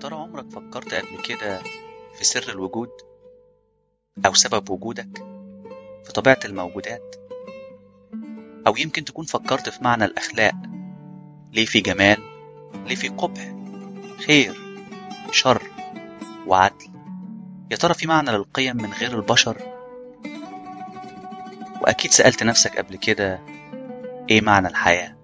ترى عمرك فكرت قبل كده في سر الوجود أو سبب وجودك في طبيعة الموجودات أو يمكن تكون فكرت في معنى الأخلاق ليه في جمال ليه في قبح خير شر وعدل يا ترى في معنى للقيم من غير البشر وأكيد سألت نفسك قبل كده إيه معنى الحياة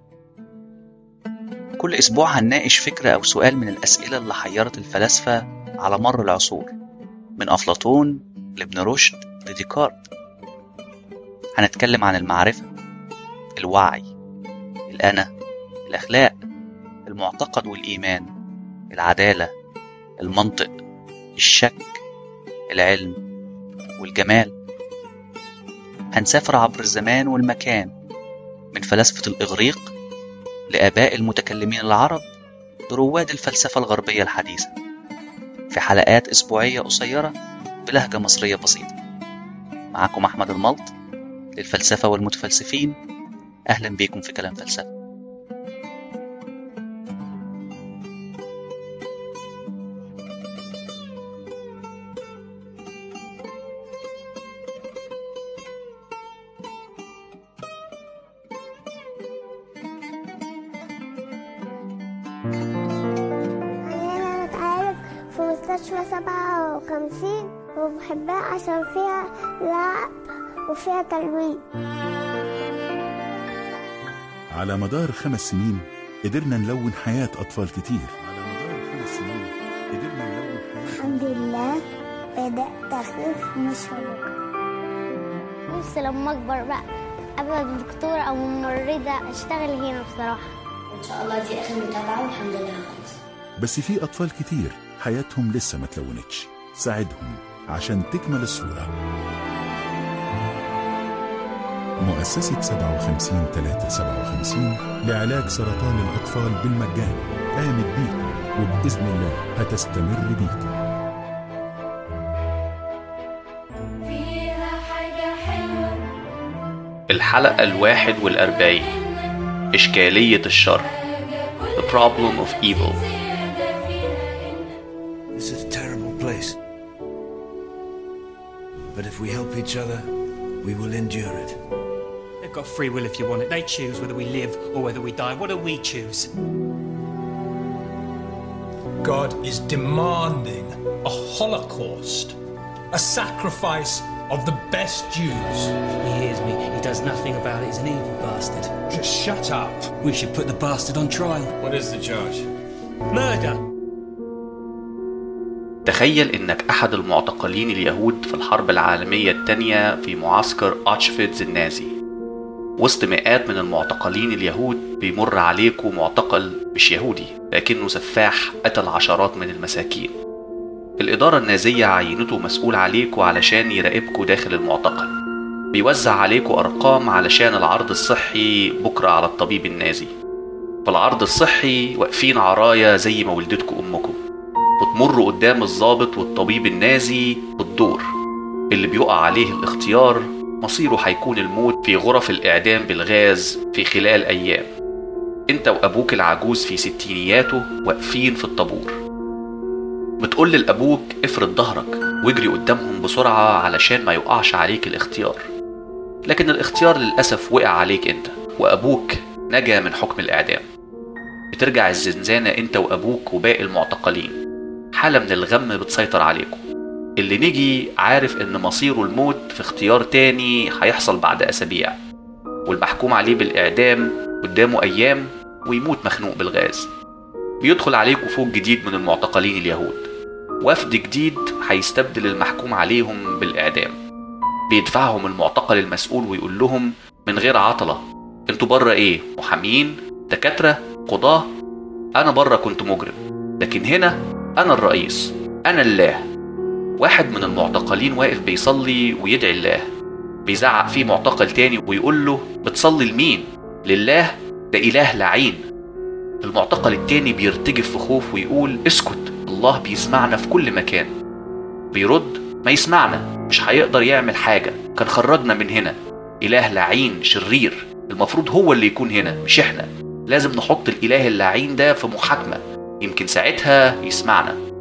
كل أسبوع هنناقش فكرة أو سؤال من الأسئلة اللي حيرت الفلاسفة على مر العصور من أفلاطون لابن رشد لديكارت هنتكلم عن المعرفة الوعي الأنا الأخلاق المعتقد والإيمان العدالة المنطق الشك العلم والجمال هنسافر عبر الزمان والمكان من فلاسفة الإغريق لآباء المتكلمين العرب لرواد الفلسفة الغربية الحديثة في حلقات أسبوعية قصيرة بلهجة مصرية بسيطة معكم أحمد الملط للفلسفة والمتفلسفين أهلا بيكم في كلام فلسفة أنا بتعالج في مستشفى سبعة وخمسين وبحبها عشان فيها لعب وفيها تلوين على مدار خمس سنين قدرنا نلون حياة أطفال كتير على مدار خمس سنين قدرنا نلون حياة الحمد لله بدأت أخف من الشبكة نفسي لما أكبر بقى أبقى دكتورة أو ممرضة أشتغل هنا بصراحة ان شاء الله دي اخر متابعه والحمد لله خلاص بس في أطفال كتير حياتهم لسه ما تلونتش ساعدهم عشان تكمل الصورة مؤسسة 57 357 لعلاج سرطان الأطفال بالمجان قامت بيكم وبإذن الله هتستمر بيكم الحلقة الواحد والأربعين إشكالية الشر The Problem of Evil This is a terrible place. But if we help each other, we will endure it. They've got free will if you want it. They choose whether we live or whether we die. What do we choose? God is demanding a holocaust, a sacrifice of the best Jews. He hears me. He does nothing about it. He's an evil bastard. Just shut up. We should put the bastard on trial. What is the charge? Murder. تخيل إنك أحد المعتقلين اليهود في الحرب العالمية الثانية في معسكر أوتشفيتز النازي وسط مئات من المعتقلين اليهود بيمر عليكوا معتقل مش يهودي لكنه سفاح قتل عشرات من المساكين الإدارة النازية عينته مسؤول عليكوا علشان يراقبكوا داخل المعتقل بيوزع عليكوا أرقام علشان العرض الصحي بكرة على الطبيب النازي في العرض الصحي واقفين عرايا زي ما ولدتكوا أمكم بتمر قدام الضابط والطبيب النازي بالدور اللي بيقع عليه الاختيار مصيره هيكون الموت في غرف الإعدام بالغاز في خلال أيام انت وأبوك العجوز في ستينياته واقفين في الطابور بتقول لأبوك افرد ظهرك واجري قدامهم بسرعة علشان ما يقعش عليك الاختيار لكن الاختيار للأسف وقع عليك انت وأبوك نجا من حكم الإعدام بترجع الزنزانة انت وأبوك وباقي المعتقلين حالة من الغم بتسيطر عليكم اللي نجي عارف ان مصيره الموت في اختيار تاني هيحصل بعد اسابيع والمحكوم عليه بالاعدام قدامه ايام ويموت مخنوق بالغاز بيدخل عليكم فوق جديد من المعتقلين اليهود وفد جديد هيستبدل المحكوم عليهم بالاعدام بيدفعهم المعتقل المسؤول ويقول لهم من غير عطلة انتوا بره ايه محامين دكاترة قضاة انا بره كنت مجرم لكن هنا انا الرئيس انا الله واحد من المعتقلين واقف بيصلي ويدعي الله بيزعق فيه معتقل تاني ويقول له بتصلي لمين لله ده اله لعين المعتقل التاني بيرتجف في خوف ويقول اسكت الله بيسمعنا في كل مكان بيرد ما يسمعنا مش هيقدر يعمل حاجة كان خرجنا من هنا إله لعين شرير المفروض هو اللي يكون هنا مش احنا لازم نحط الإله اللعين ده في محاكمة يمكن ساعتها يسمعنا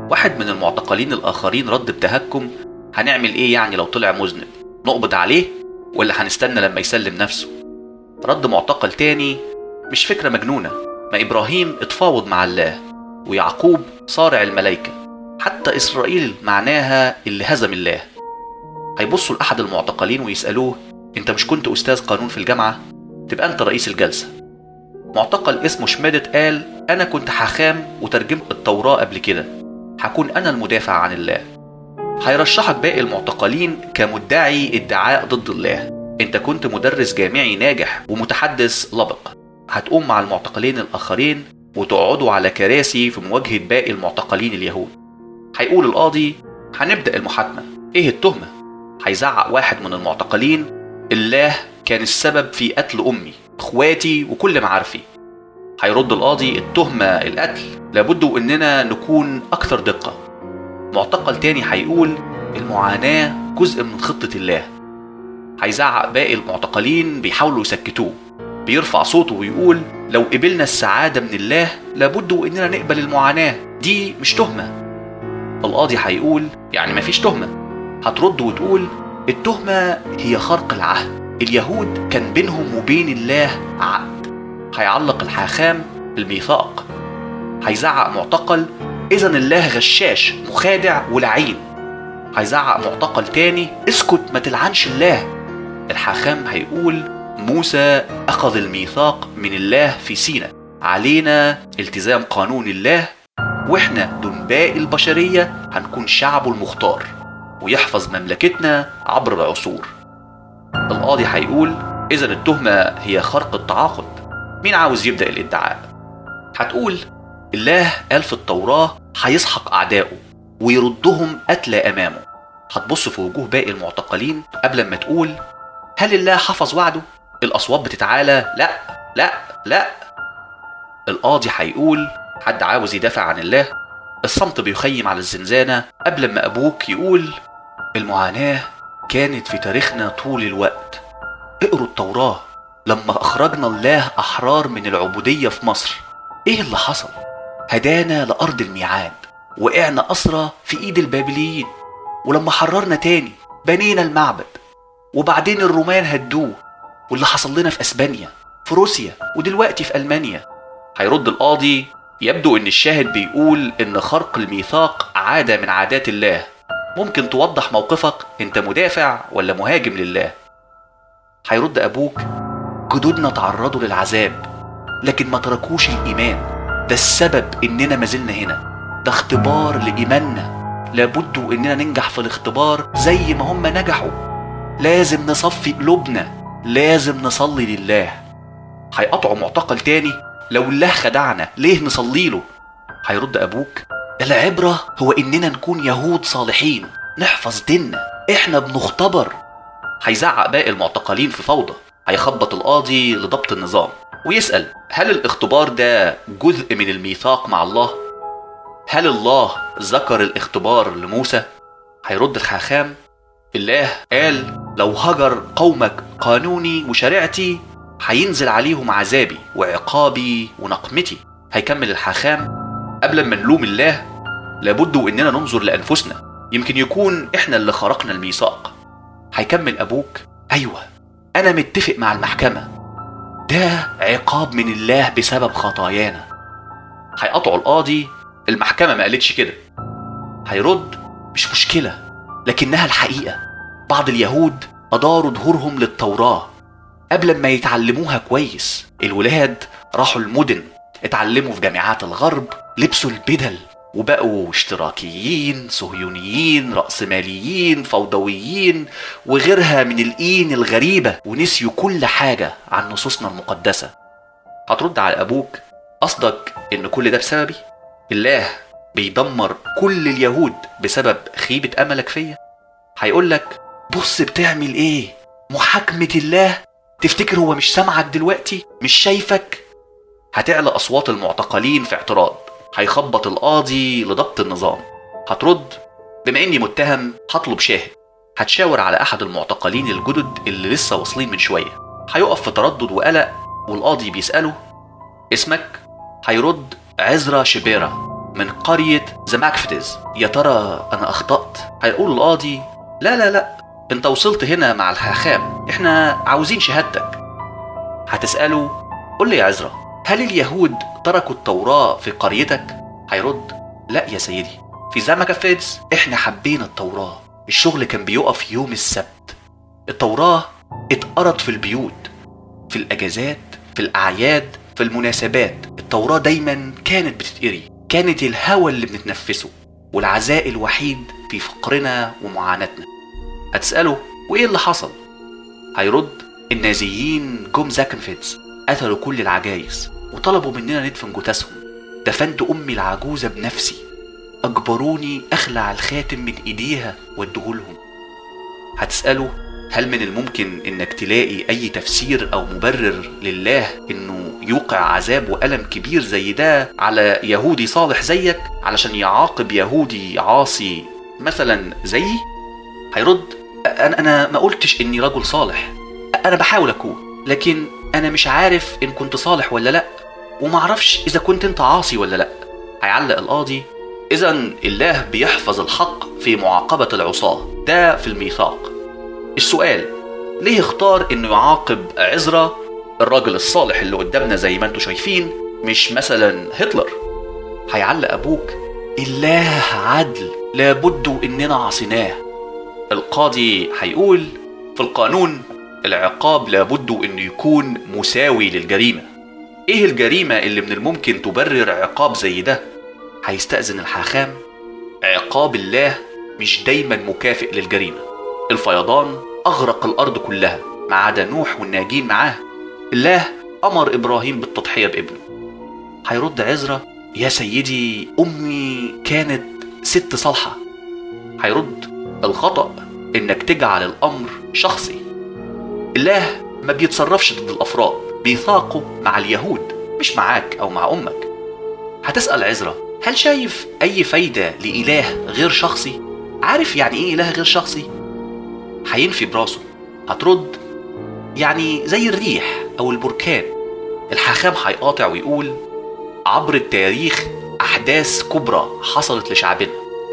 واحد من المعتقلين الآخرين رد بتهكم هنعمل إيه يعني لو طلع مذنب نقبض عليه ولا هنستنى لما يسلم نفسه رد معتقل تاني مش فكرة مجنونة ما إبراهيم اتفاوض مع الله ويعقوب صارع الملائكة حتى إسرائيل معناها اللي هزم الله هيبصوا لأحد المعتقلين ويسألوه أنت مش كنت أستاذ قانون في الجامعة؟ تبقى أنت رئيس الجلسة معتقل اسمه شميدت قال أنا كنت حاخام وترجمت التوراة قبل كده هكون أنا المدافع عن الله هيرشحك باقي المعتقلين كمدعي ادعاء ضد الله انت كنت مدرس جامعي ناجح ومتحدث لبق هتقوم مع المعتقلين الآخرين وتقعدوا على كراسي في مواجهة باقي المعتقلين اليهود هيقول القاضي هنبدأ المحاكمة ايه التهمة هيزعق واحد من المعتقلين الله كان السبب في قتل أمي اخواتي وكل معارفي هيرد القاضي التهمة القتل لابد اننا نكون اكثر دقة معتقل تاني هيقول المعاناة جزء من خطة الله هيزعق باقي المعتقلين بيحاولوا يسكتوه بيرفع صوته ويقول لو قبلنا السعادة من الله لابد اننا نقبل المعاناة دي مش تهمة القاضي هيقول يعني مفيش تهمة هترد وتقول التهمة هي خرق العهد اليهود كان بينهم وبين الله عقد هيعلق الحاخام الميثاق هيزعق معتقل إذا الله غشاش مخادع ولعين هيزعق معتقل تاني اسكت ما تلعنش الله الحاخام هيقول موسى أخذ الميثاق من الله في سينا علينا التزام قانون الله واحنا دون باقي البشرية هنكون شعبه المختار ويحفظ مملكتنا عبر العصور القاضي هيقول إذا التهمة هي خرق التعاقد مين عاوز يبدأ الادعاء هتقول الله قال في التوراة هيسحق أعدائه ويردهم قتلى أمامه هتبص في وجوه باقي المعتقلين قبل ما تقول هل الله حفظ وعده؟ الأصوات بتتعالى لا لا لا القاضي هيقول حد عاوز يدافع عن الله الصمت بيخيم على الزنزانة قبل ما أبوك يقول المعاناة كانت في تاريخنا طول الوقت اقروا التوراة لما أخرجنا الله أحرار من العبودية في مصر إيه اللي حصل؟ هدانا لأرض الميعاد وقعنا أسرى في إيد البابليين ولما حررنا تاني بنينا المعبد وبعدين الرومان هدوه واللي حصل لنا في أسبانيا في روسيا ودلوقتي في ألمانيا هيرد القاضي يبدو ان الشاهد بيقول ان خرق الميثاق عادة من عادات الله ممكن توضح موقفك انت مدافع ولا مهاجم لله هيرد ابوك جدودنا تعرضوا للعذاب لكن ما تركوش الايمان ده السبب اننا ما زلنا هنا ده اختبار لايماننا لابد اننا ننجح في الاختبار زي ما هم نجحوا لازم نصفي قلوبنا لازم نصلي لله هيقطعوا معتقل تاني لو الله خدعنا ليه نصلي له هيرد ابوك العبرة هو اننا نكون يهود صالحين نحفظ ديننا احنا بنختبر هيزعق باقي المعتقلين في فوضى هيخبط القاضي لضبط النظام ويسأل هل الاختبار ده جزء من الميثاق مع الله؟ هل الله ذكر الاختبار لموسى؟ هيرد الحاخام الله قال لو هجر قومك قانوني وشريعتي هينزل عليهم عذابي وعقابي ونقمتي هيكمل الحاخام قبل ما نلوم الله لابد اننا ننظر لانفسنا يمكن يكون احنا اللي خرقنا الميثاق هيكمل ابوك ايوه انا متفق مع المحكمه ده عقاب من الله بسبب خطايانا هيقطعوا القاضي المحكمه ما قالتش كده هيرد مش مشكله لكنها الحقيقه بعض اليهود اداروا ظهورهم للتوراه قبل ما يتعلموها كويس الولاد راحوا المدن اتعلموا في جامعات الغرب لبسوا البدل وبقوا اشتراكيين صهيونيين رأسماليين فوضويين وغيرها من الإين الغريبة ونسيوا كل حاجة عن نصوصنا المقدسة هترد على أبوك قصدك إن كل ده بسببي؟ الله بيدمر كل اليهود بسبب خيبة أملك فيا؟ هيقولك بص بتعمل إيه؟ محاكمة الله تفتكر هو مش سامعك دلوقتي مش شايفك هتعلى اصوات المعتقلين في اعتراض هيخبط القاضي لضبط النظام هترد بما اني متهم هطلب شاهد هتشاور على احد المعتقلين الجدد اللي لسه واصلين من شويه هيقف في تردد وقلق والقاضي بيساله اسمك هيرد عزرا شبيرة من قرية زماكفتز يا ترى أنا أخطأت هيقول القاضي لا لا لا أنت وصلت هنا مع الحاخام إحنا عاوزين شهادتك هتسأله قول لي يا عزرا هل اليهود تركوا التوراة في قريتك؟ هيرد لا يا سيدي في زمكفتز إحنا حبينا التوراة الشغل كان بيقف يوم السبت التوراة اتقرت في البيوت في الأجازات في الأعياد في المناسبات التوراة دايما كانت بتتقري كانت الهوى اللي بنتنفسه والعزاء الوحيد في فقرنا ومعاناتنا هتسأله وإيه اللي حصل؟ هيرد النازيين جم زاكنفيتس قتلوا كل العجايز وطلبوا مننا ندفن جثثهم دفنت أمي العجوزة بنفسي أجبروني أخلع الخاتم من إيديها واديهولهم هتسأله هل من الممكن انك تلاقي اي تفسير او مبرر لله انه يوقع عذاب والم كبير زي ده على يهودي صالح زيك علشان يعاقب يهودي عاصي مثلا زيي هيرد انا انا ما قلتش اني رجل صالح انا بحاول اكون لكن انا مش عارف ان كنت صالح ولا لا وما اعرفش اذا كنت انت عاصي ولا لا هيعلق القاضي اذا الله بيحفظ الحق في معاقبه العصاه ده في الميثاق السؤال ليه اختار انه يعاقب عزرا الراجل الصالح اللي قدامنا زي ما انتم شايفين مش مثلا هتلر هيعلق ابوك الله عدل لابد اننا عصيناه القاضي هيقول في القانون العقاب لابد انه يكون مساوي للجريمه ايه الجريمه اللي من الممكن تبرر عقاب زي ده هيستأذن الحاخام عقاب الله مش دايما مكافئ للجريمه الفيضان أغرق الأرض كلها ما عدا نوح والناجين معاه الله أمر إبراهيم بالتضحية بابنه هيرد عزرا يا سيدي أمي كانت ست صالحة هيرد الخطأ إنك تجعل الأمر شخصي الله ما بيتصرفش ضد الأفراد بيثاقوا مع اليهود مش معاك أو مع أمك هتسأل عزرا هل شايف أي فايدة لإله غير شخصي؟ عارف يعني إيه إله غير شخصي؟ هينفي براسه هترد يعني زي الريح او البركان الحاخام هيقاطع ويقول عبر التاريخ احداث كبرى حصلت لشعبنا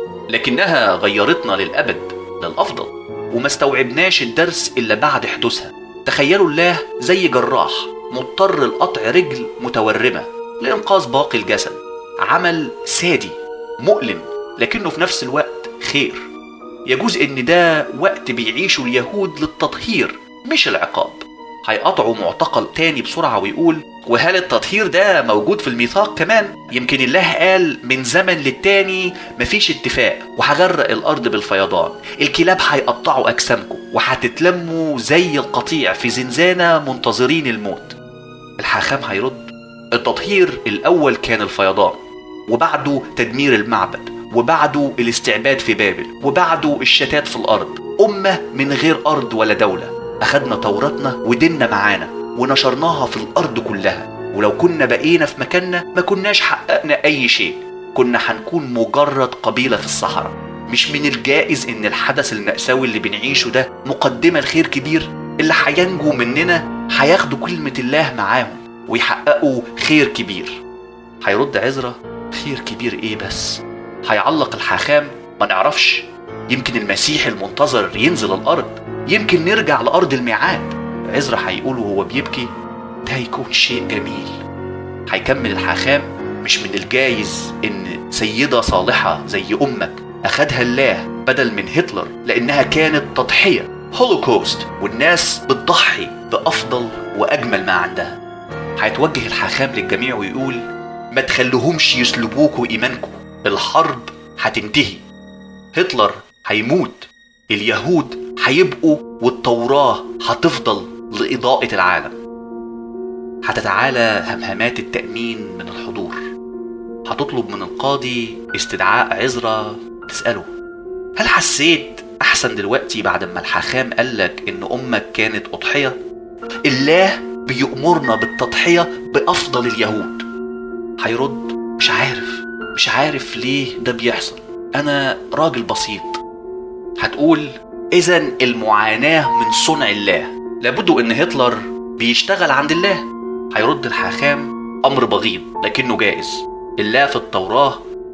لكنها غيرتنا للابد للافضل وما استوعبناش الدرس الا بعد حدوثها تخيلوا الله زي جراح مضطر لقطع رجل متورمه لانقاذ باقي الجسد عمل سادي مؤلم لكنه في نفس الوقت خير يجوز ان ده وقت بيعيشه اليهود للتطهير مش العقاب هيقطعوا معتقل تاني بسرعة ويقول وهل التطهير ده موجود في الميثاق كمان؟ يمكن الله قال من زمن للتاني مفيش اتفاق وهغرق الأرض بالفيضان الكلاب هيقطعوا أجسامكم وهتتلموا زي القطيع في زنزانة منتظرين الموت الحاخام هيرد التطهير الأول كان الفيضان وبعده تدمير المعبد وبعده الاستعباد في بابل وبعده الشتات في الأرض أمة من غير أرض ولا دولة أخدنا توراتنا وديننا معانا ونشرناها في الأرض كلها ولو كنا بقينا في مكاننا ما كناش حققنا أي شيء كنا هنكون مجرد قبيلة في الصحراء مش من الجائز إن الحدث المأساوي اللي بنعيشه ده مقدمة لخير كبير اللي هينجوا مننا هياخدوا كلمة الله معاهم ويحققوا خير كبير هيرد عزرا خير كبير ايه بس هيعلق الحاخام ما نعرفش يمكن المسيح المنتظر ينزل الارض يمكن نرجع لارض الميعاد عزرا هيقول وهو بيبكي ده هيكون شيء جميل هيكمل الحاخام مش من الجايز ان سيدة صالحة زي امك اخدها الله بدل من هتلر لانها كانت تضحية هولوكوست والناس بتضحي بافضل واجمل ما عندها هيتوجه الحاخام للجميع ويقول ما تخلوهمش يسلبوكوا ايمانكم الحرب هتنتهي هتلر هيموت اليهود هيبقوا والتوراة هتفضل لإضاءة العالم هتتعالى همهمات التأمين من الحضور هتطلب من القاضي استدعاء عزرا تسأله هل حسيت أحسن دلوقتي بعد ما الحاخام قالك إن أمك كانت أضحية؟ الله بيأمرنا بالتضحية بأفضل اليهود هيرد مش عارف مش عارف ليه ده بيحصل أنا راجل بسيط هتقول إذا المعاناة من صنع الله لابد إن هتلر بيشتغل عند الله هيرد الحاخام أمر بغيض لكنه جائز الله في التوراة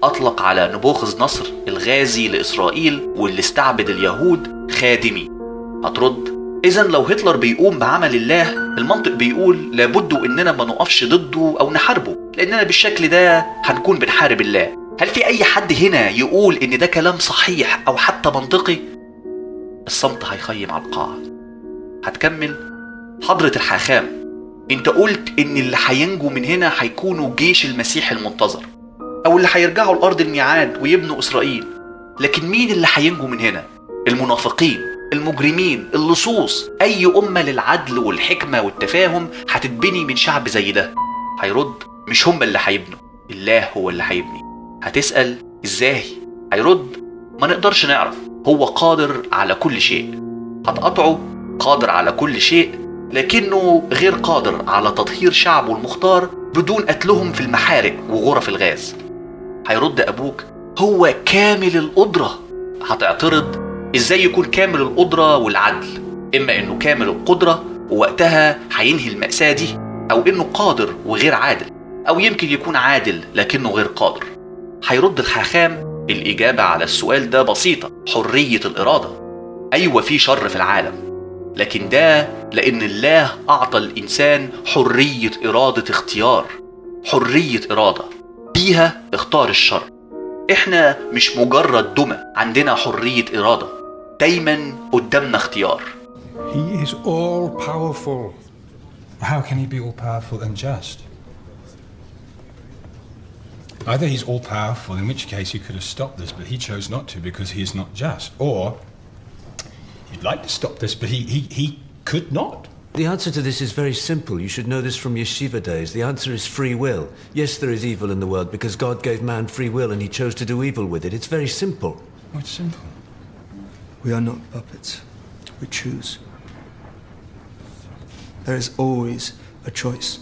أطلق على نبوخذ نصر الغازي لإسرائيل واللي استعبد اليهود خادمي هترد إذا لو هتلر بيقوم بعمل الله المنطق بيقول لابد إننا ما نقفش ضده أو نحاربه لأننا بالشكل ده هنكون بنحارب الله هل في أي حد هنا يقول إن ده كلام صحيح أو حتى منطقي؟ الصمت هيخيم على القاعة هتكمل حضرة الحاخام انت قلت ان اللي هينجوا من هنا هيكونوا جيش المسيح المنتظر او اللي هيرجعوا لارض الميعاد ويبنوا اسرائيل لكن مين اللي هينجوا من هنا المنافقين المجرمين اللصوص اي امه للعدل والحكمه والتفاهم هتتبني من شعب زي ده هيرد مش هم اللي هيبنوا الله هو اللي هيبني هتسال ازاي هيرد ما نقدرش نعرف هو قادر على كل شيء هتقطعه قادر على كل شيء لكنه غير قادر على تطهير شعبه المختار بدون قتلهم في المحارق وغرف الغاز هيرد ابوك هو كامل القدره هتعترض ازاي يكون كامل القدره والعدل اما انه كامل القدره ووقتها هينهي الماساه دي او انه قادر وغير عادل او يمكن يكون عادل لكنه غير قادر هيرد الحاخام الاجابه على السؤال ده بسيطه حريه الاراده ايوه في شر في العالم لكن ده لأن الله أعطى الإنسان حرية إرادة اختيار حرية إرادة بيها اختار الشر إحنا مش مجرد دمى عندنا حرية إرادة دايما قدامنا اختيار He is all powerful. How can he be all powerful and just? Either he's all powerful, in which case he could have stopped this, but he chose not to because he is not just. Or he'd like to stop this, but he, he, he could not. The answer to this is very simple. You should know this from yeshiva days. The answer is free will. Yes, there is evil in the world because God gave man free will and he chose to do evil with it. It's very simple. Oh, it's simple. We are not puppets. We choose. There is always a choice.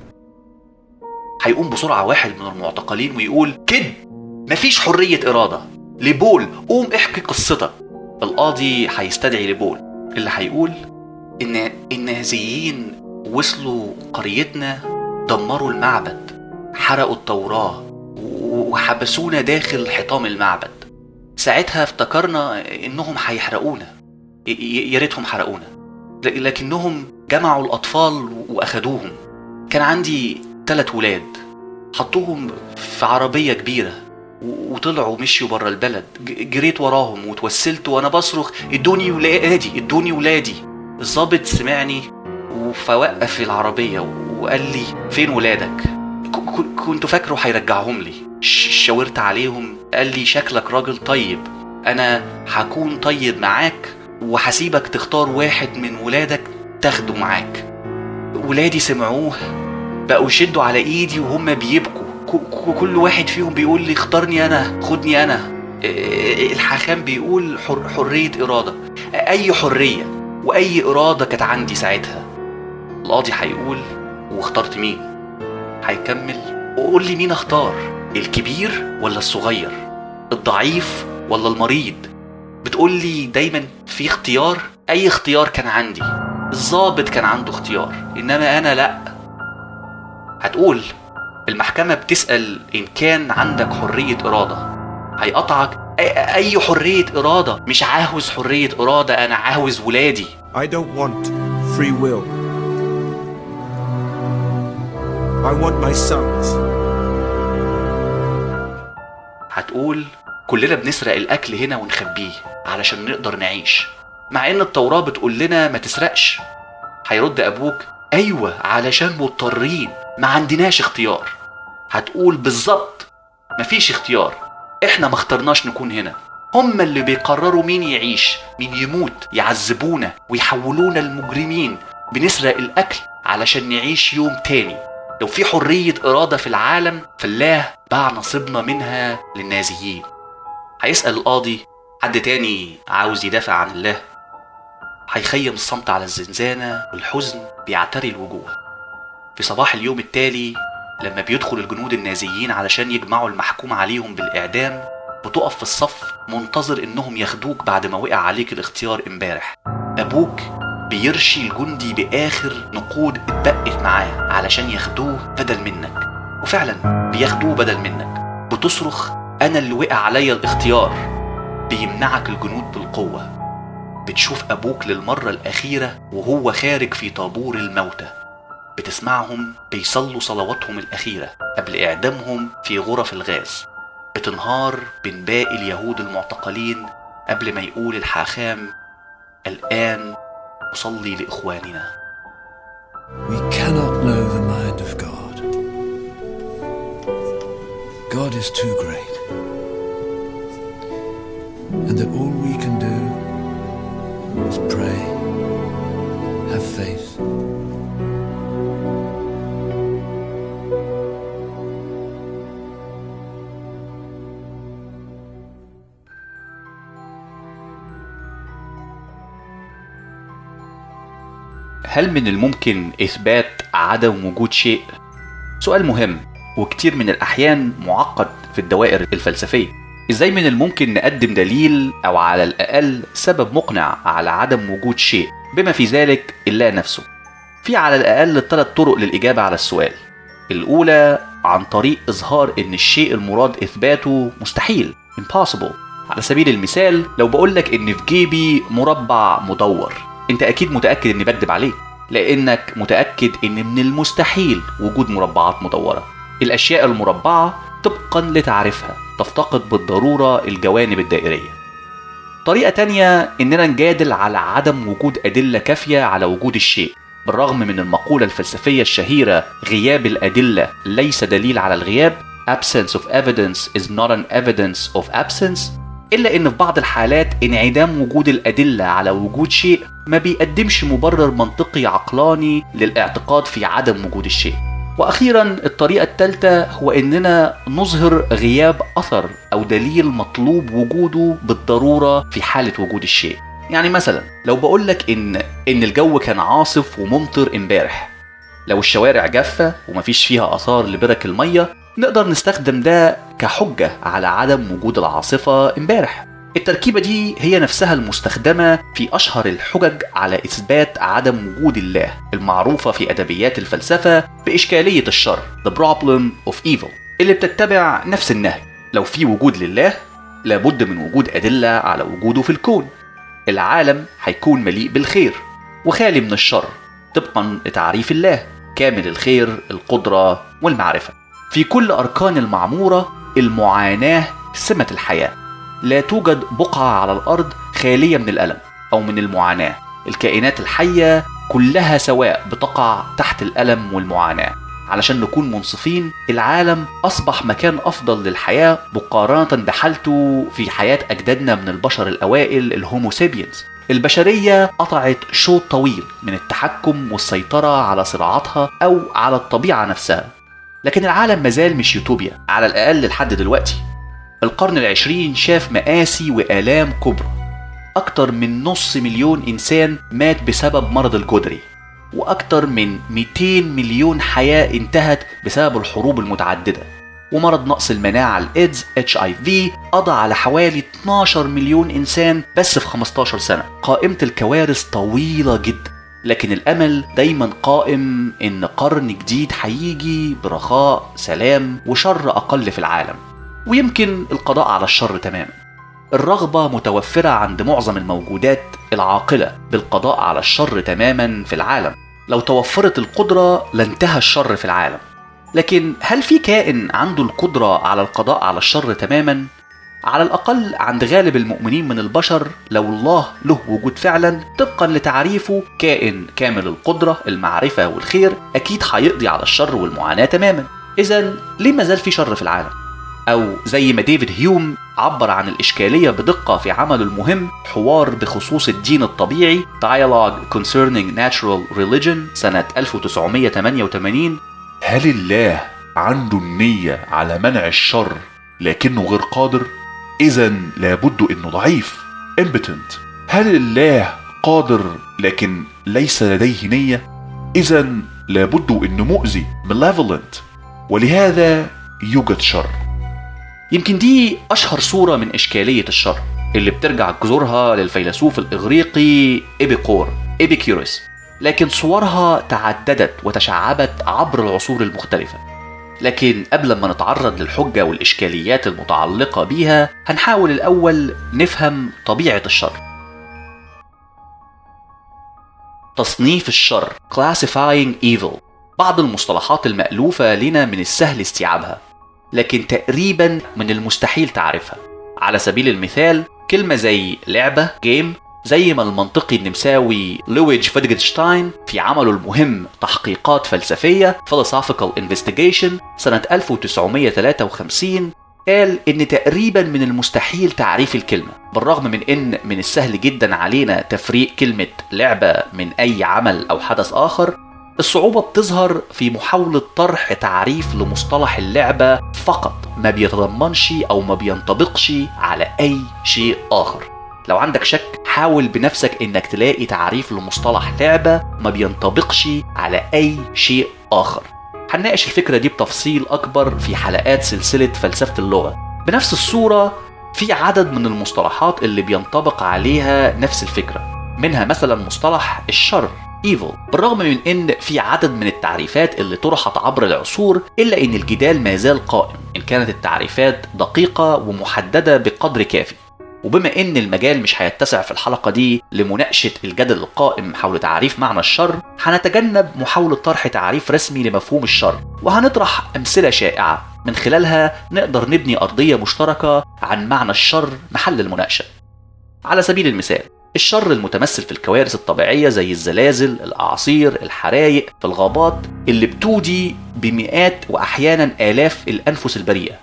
هيقوم بسرعة واحد من المعتقلين ويقول كده مفيش حرية إرادة لبول قوم احكي قصتك القاضي هيستدعي لبول اللي هيقول إن النازيين وصلوا قريتنا دمروا المعبد حرقوا التوراة وحبسونا داخل حطام المعبد ساعتها افتكرنا إنهم هيحرقونا ي- يا ريتهم حرقونا ل- لكنهم جمعوا الأطفال وأخدوهم كان عندي ثلاث ولاد حطوهم في عربية كبيرة و- وطلعوا مشيوا بره البلد ج- جريت وراهم وتوسلت وانا بصرخ ادوني ولادي ادوني ولادي الظابط سمعني فوقف العربية وقال لي فين ولادك ك- ك- كنت فاكره هيرجعهم لي ش- شاورت عليهم قال لي شكلك راجل طيب انا هكون طيب معاك وهسيبك تختار واحد من ولادك تاخده معاك ولادي سمعوه بقوا يشدوا على ايدي وهم بيبكوا ك- ك- كل واحد فيهم بيقول لي اختارني انا خدني انا إيه، الحاخام بيقول حر حرية إرادة أي حرية وأي إرادة كانت عندي ساعتها القاضي هيقول واخترت مين هيكمل وقول لي مين اختار الكبير ولا الصغير الضعيف ولا المريض بتقول لي دايما في اختيار اي اختيار كان عندي الضابط كان عنده اختيار انما انا لا هتقول المحكمة بتسأل إن كان عندك حرية إرادة هيقطعك أي- أي حرية إرادة مش عاوز حرية إرادة أنا عاوز ولادي I don't want free will. I want my sons. هتقول كلنا بنسرق الأكل هنا ونخبيه علشان نقدر نعيش مع إن التوراة بتقول لنا ما تسرقش هيرد أبوك أيوة علشان مضطرين ما عندناش اختيار هتقول بالظبط مفيش اختيار احنا ما اخترناش نكون هنا هم اللي بيقرروا مين يعيش مين يموت يعذبونا ويحولونا المجرمين بنسرق الأكل علشان نعيش يوم تاني لو في حرية إرادة في العالم فالله باع نصيبنا منها للنازيين هيسأل القاضي حد تاني عاوز يدافع عن الله هيخيم الصمت على الزنزانة والحزن بيعتري الوجوه في صباح اليوم التالي لما بيدخل الجنود النازيين علشان يجمعوا المحكوم عليهم بالإعدام بتقف في الصف منتظر إنهم ياخدوك بعد ما وقع عليك الاختيار امبارح أبوك بيرشي الجندي بآخر نقود اتبقت معاه علشان ياخدوه بدل منك وفعلا بياخدوه بدل منك بتصرخ أنا اللي وقع عليا الاختيار بيمنعك الجنود بالقوة بتشوف أبوك للمرة الأخيرة وهو خارج في طابور الموتى بتسمعهم بيصلوا صلواتهم الأخيرة قبل إعدامهم في غرف الغاز بتنهار بين باقي اليهود المعتقلين قبل ما يقول الحاخام الآن أصلي لإخواننا We cannot know the mind of God. God is too great. And that all we can do is pray, have faith. هل من الممكن إثبات عدم وجود شيء؟ سؤال مهم وكتير من الأحيان معقد في الدوائر الفلسفية إزاي من الممكن نقدم دليل أو على الأقل سبب مقنع على عدم وجود شيء بما في ذلك الله نفسه في على الأقل ثلاث طرق للإجابة على السؤال الأولى عن طريق إظهار إن الشيء المراد إثباته مستحيل impossible على سبيل المثال لو بقولك إن في جيبي مربع مدور أنت أكيد متأكد إني بكدب عليك لأنك متأكد إن من المستحيل وجود مربعات مدورة الأشياء المربعة طبقا لتعريفها تفتقد بالضرورة الجوانب الدائرية طريقة تانية إننا نجادل على عدم وجود أدلة كافية على وجود الشيء بالرغم من المقولة الفلسفية الشهيرة غياب الأدلة ليس دليل على الغياب absence of evidence is not an evidence of absence إلا إن في بعض الحالات انعدام وجود الأدلة على وجود شيء ما بيقدمش مبرر منطقي عقلاني للاعتقاد في عدم وجود الشيء وأخيرا الطريقة الثالثة هو إننا نظهر غياب أثر أو دليل مطلوب وجوده بالضرورة في حالة وجود الشيء يعني مثلا لو بقولك إن إن الجو كان عاصف وممطر امبارح لو الشوارع جافة ومفيش فيها آثار لبرك المية نقدر نستخدم ده كحجة على عدم وجود العاصفة امبارح التركيبة دي هي نفسها المستخدمة في أشهر الحجج على إثبات عدم وجود الله المعروفة في أدبيات الفلسفة بإشكالية الشر The Problem of Evil اللي بتتبع نفس النهج لو في وجود لله لابد من وجود أدلة على وجوده في الكون العالم هيكون مليء بالخير وخالي من الشر طبقا لتعريف الله كامل الخير القدرة والمعرفة في كل أركان المعمورة المعاناة سمة الحياة لا توجد بقعة على الأرض خالية من الألم أو من المعاناة الكائنات الحية كلها سواء بتقع تحت الألم والمعاناة علشان نكون منصفين العالم أصبح مكان أفضل للحياة مقارنة بحالته في حياة أجدادنا من البشر الأوائل الهوموسيبينز البشرية قطعت شوط طويل من التحكم والسيطرة على صراعاتها أو على الطبيعة نفسها لكن العالم مازال مش يوتوبيا على الأقل لحد دلوقتي القرن العشرين شاف مآسي وآلام كبرى أكتر من نص مليون إنسان مات بسبب مرض الجدري وأكتر من 200 مليون حياة انتهت بسبب الحروب المتعددة ومرض نقص المناعة الإيدز اتش اي في قضى على حوالي 12 مليون إنسان بس في 15 سنة قائمة الكوارث طويلة جدا لكن الأمل دايما قائم إن قرن جديد هيجي برخاء سلام وشر أقل في العالم ويمكن القضاء على الشر تماما الرغبة متوفرة عند معظم الموجودات العاقلة بالقضاء على الشر تماما في العالم لو توفرت القدرة لانتهى الشر في العالم لكن هل في كائن عنده القدرة على القضاء على الشر تماما؟ على الأقل عند غالب المؤمنين من البشر لو الله له وجود فعلا طبقا لتعريفه كائن كامل القدرة المعرفة والخير أكيد هيقضي على الشر والمعاناة تماما إذا ليه ما زال في شر في العالم؟ أو زي ما ديفيد هيوم عبر عن الإشكالية بدقة في عمله المهم حوار بخصوص الدين الطبيعي Dialogue Concerning Natural Religion سنة 1988 هل الله عنده النية على منع الشر لكنه غير قادر؟ إذا لابد إنه ضعيف impotent هل الله قادر لكن ليس لديه نية؟ إذا لابد إنه مؤذي malevolent ولهذا يوجد شر يمكن دي أشهر صورة من إشكالية الشر اللي بترجع جذورها للفيلسوف الإغريقي إبيقور إبيكيروس لكن صورها تعددت وتشعبت عبر العصور المختلفة لكن قبل ما نتعرض للحجة والإشكاليات المتعلقة بيها هنحاول الأول نفهم طبيعة الشر تصنيف الشر Classifying Evil بعض المصطلحات المألوفة لنا من السهل استيعابها لكن تقريبا من المستحيل تعرفها على سبيل المثال كلمة زي لعبة جيم زي ما المنطقي النمساوي لويج فيتجنشتاين في عمله المهم تحقيقات فلسفية Philosophical Investigation سنة 1953 قال إن تقريبا من المستحيل تعريف الكلمة بالرغم من إن من السهل جدا علينا تفريق كلمة لعبة من أي عمل أو حدث آخر الصعوبة بتظهر في محاولة طرح تعريف لمصطلح اللعبة فقط ما بيتضمنش أو ما بينطبقش على أي شيء آخر لو عندك شك حاول بنفسك انك تلاقي تعريف لمصطلح لعبة ما بينطبقش على اي شيء اخر هنناقش الفكرة دي بتفصيل اكبر في حلقات سلسلة فلسفة اللغة بنفس الصورة في عدد من المصطلحات اللي بينطبق عليها نفس الفكرة منها مثلا مصطلح الشر evil بالرغم من ان في عدد من التعريفات اللي طرحت عبر العصور الا ان الجدال ما زال قائم ان كانت التعريفات دقيقة ومحددة بقدر كافي وبما ان المجال مش هيتسع في الحلقه دي لمناقشه الجدل القائم حول تعريف معنى الشر هنتجنب محاوله طرح تعريف رسمي لمفهوم الشر وهنطرح امثله شائعه من خلالها نقدر نبني ارضيه مشتركه عن معنى الشر محل المناقشه على سبيل المثال الشر المتمثل في الكوارث الطبيعية زي الزلازل، الأعاصير، الحرايق في الغابات اللي بتودي بمئات وأحيانا آلاف الأنفس البريئة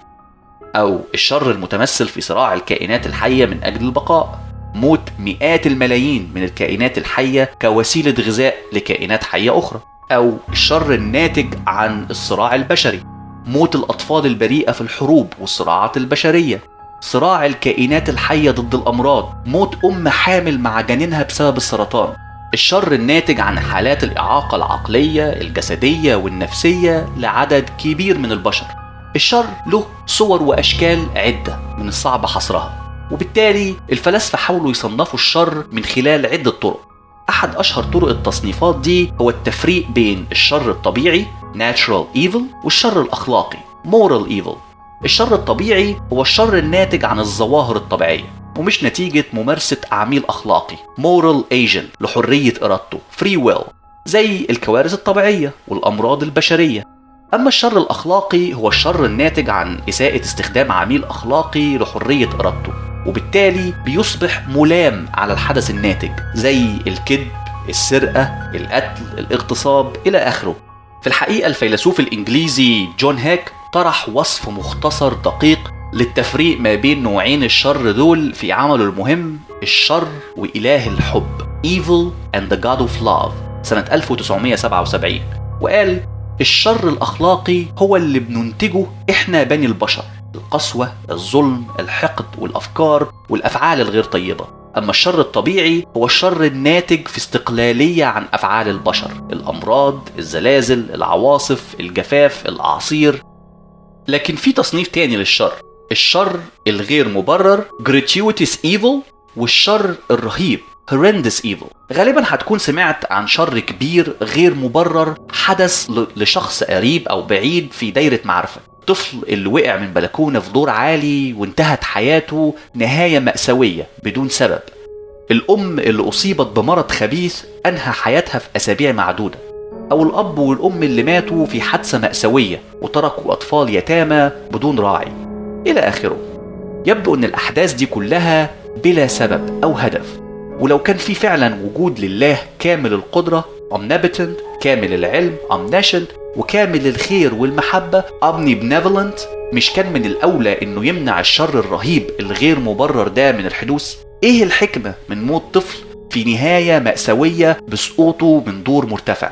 أو الشر المتمثل في صراع الكائنات الحية من أجل البقاء موت مئات الملايين من الكائنات الحية كوسيلة غذاء لكائنات حية أخرى أو الشر الناتج عن الصراع البشري موت الأطفال البريئة في الحروب والصراعات البشرية صراع الكائنات الحية ضد الأمراض موت أم حامل مع جنينها بسبب السرطان الشر الناتج عن حالات الإعاقة العقلية الجسدية والنفسية لعدد كبير من البشر الشر له صور واشكال عده من الصعب حصرها وبالتالي الفلاسفه حاولوا يصنفوا الشر من خلال عده طرق احد اشهر طرق التصنيفات دي هو التفريق بين الشر الطبيعي natural evil والشر الاخلاقي moral evil الشر الطبيعي هو الشر الناتج عن الظواهر الطبيعيه ومش نتيجة ممارسة عميل أخلاقي moral agent لحرية إرادته free will زي الكوارث الطبيعية والأمراض البشرية أما الشر الأخلاقي هو الشر الناتج عن إساءة استخدام عميل أخلاقي لحرية إرادته وبالتالي بيصبح ملام على الحدث الناتج زي الكذب السرقة القتل الاغتصاب إلى آخره في الحقيقة الفيلسوف الإنجليزي جون هيك طرح وصف مختصر دقيق للتفريق ما بين نوعين الشر دول في عمله المهم الشر وإله الحب Evil and the God of Love سنة 1977 وقال الشر الأخلاقي هو اللي بننتجه إحنا بني البشر القسوة الظلم الحقد والأفكار والأفعال الغير طيبة أما الشر الطبيعي هو الشر الناتج في استقلالية عن أفعال البشر الأمراض الزلازل العواصف الجفاف الأعاصير لكن في تصنيف تاني للشر الشر الغير مبرر gratuitous evil والشر الرهيب horrendous evil غالبا هتكون سمعت عن شر كبير غير مبرر حدث لشخص قريب او بعيد في دايرة معرفة الطفل اللي وقع من بلكونة في دور عالي وانتهت حياته نهاية مأساوية بدون سبب الأم اللي أصيبت بمرض خبيث أنهى حياتها في أسابيع معدودة أو الأب والأم اللي ماتوا في حادثة مأساوية وتركوا أطفال يتامى بدون راعي إلى آخره يبدو أن الأحداث دي كلها بلا سبب أو هدف ولو كان في فعلا وجود لله كامل القدرة omnipotent كامل العلم omniscient وكامل الخير والمحبة omnibenevolent مش كان من الأولى إنه يمنع الشر الرهيب الغير مبرر ده من الحدوث؟ إيه الحكمة من موت طفل في نهاية مأساوية بسقوطه من دور مرتفع؟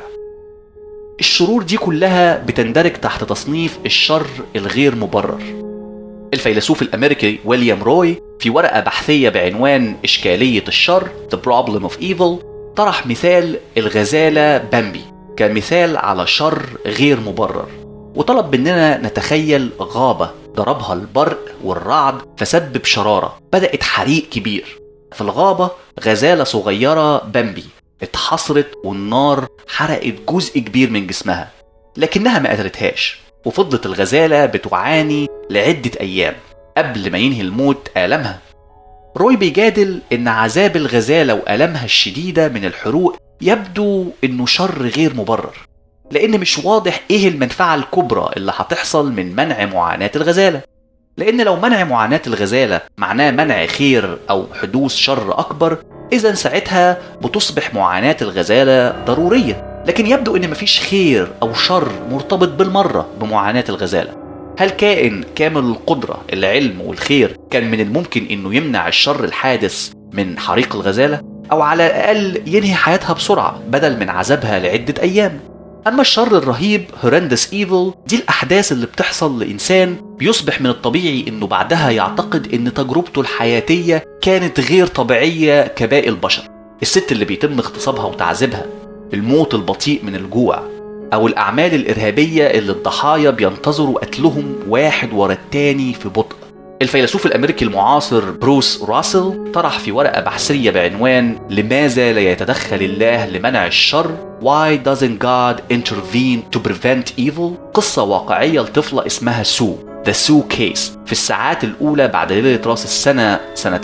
الشرور دي كلها بتندرج تحت تصنيف الشر الغير مبرر الفيلسوف الأمريكي ويليام روي في ورقة بحثية بعنوان إشكالية الشر The Problem of Evil طرح مثال الغزالة بامبي كمثال على شر غير مبرر وطلب مننا نتخيل غابة ضربها البرق والرعد فسبب شرارة بدأت حريق كبير في الغابة غزالة صغيرة بامبي اتحصرت والنار حرقت جزء كبير من جسمها لكنها ما قتلتهاش وفضلت الغزالة بتعاني لعدة أيام قبل ما ينهي الموت آلامها روي بيجادل إن عذاب الغزالة وآلامها الشديدة من الحروق يبدو إنه شر غير مبرر لأن مش واضح إيه المنفعة الكبرى اللي هتحصل من منع معاناة الغزالة لأن لو منع معاناة الغزالة معناه منع خير أو حدوث شر أكبر إذا ساعتها بتصبح معاناة الغزالة ضرورية لكن يبدو إن مفيش خير أو شر مرتبط بالمرة بمعاناة الغزالة هل كائن كامل القدرة العلم والخير كان من الممكن إنه يمنع الشر الحادث من حريق الغزالة؟ أو على الأقل ينهي حياتها بسرعة بدل من عذابها لعدة أيام أما الشر الرهيب هورندس ايفل دي الأحداث اللي بتحصل لإنسان بيصبح من الطبيعي إنه بعدها يعتقد إن تجربته الحياتية كانت غير طبيعية كباقي البشر الست اللي بيتم اغتصابها وتعذيبها الموت البطيء من الجوع أو الأعمال الإرهابية اللي الضحايا بينتظروا قتلهم واحد ورا التاني في بطء الفيلسوف الأمريكي المعاصر بروس راسل طرح في ورقة بحثية بعنوان لماذا لا يتدخل الله لمنع الشر Why doesn't God intervene to prevent evil قصة واقعية لطفلة اسمها سو The Sue Case في الساعات الأولى بعد ليلة راس السنة سنة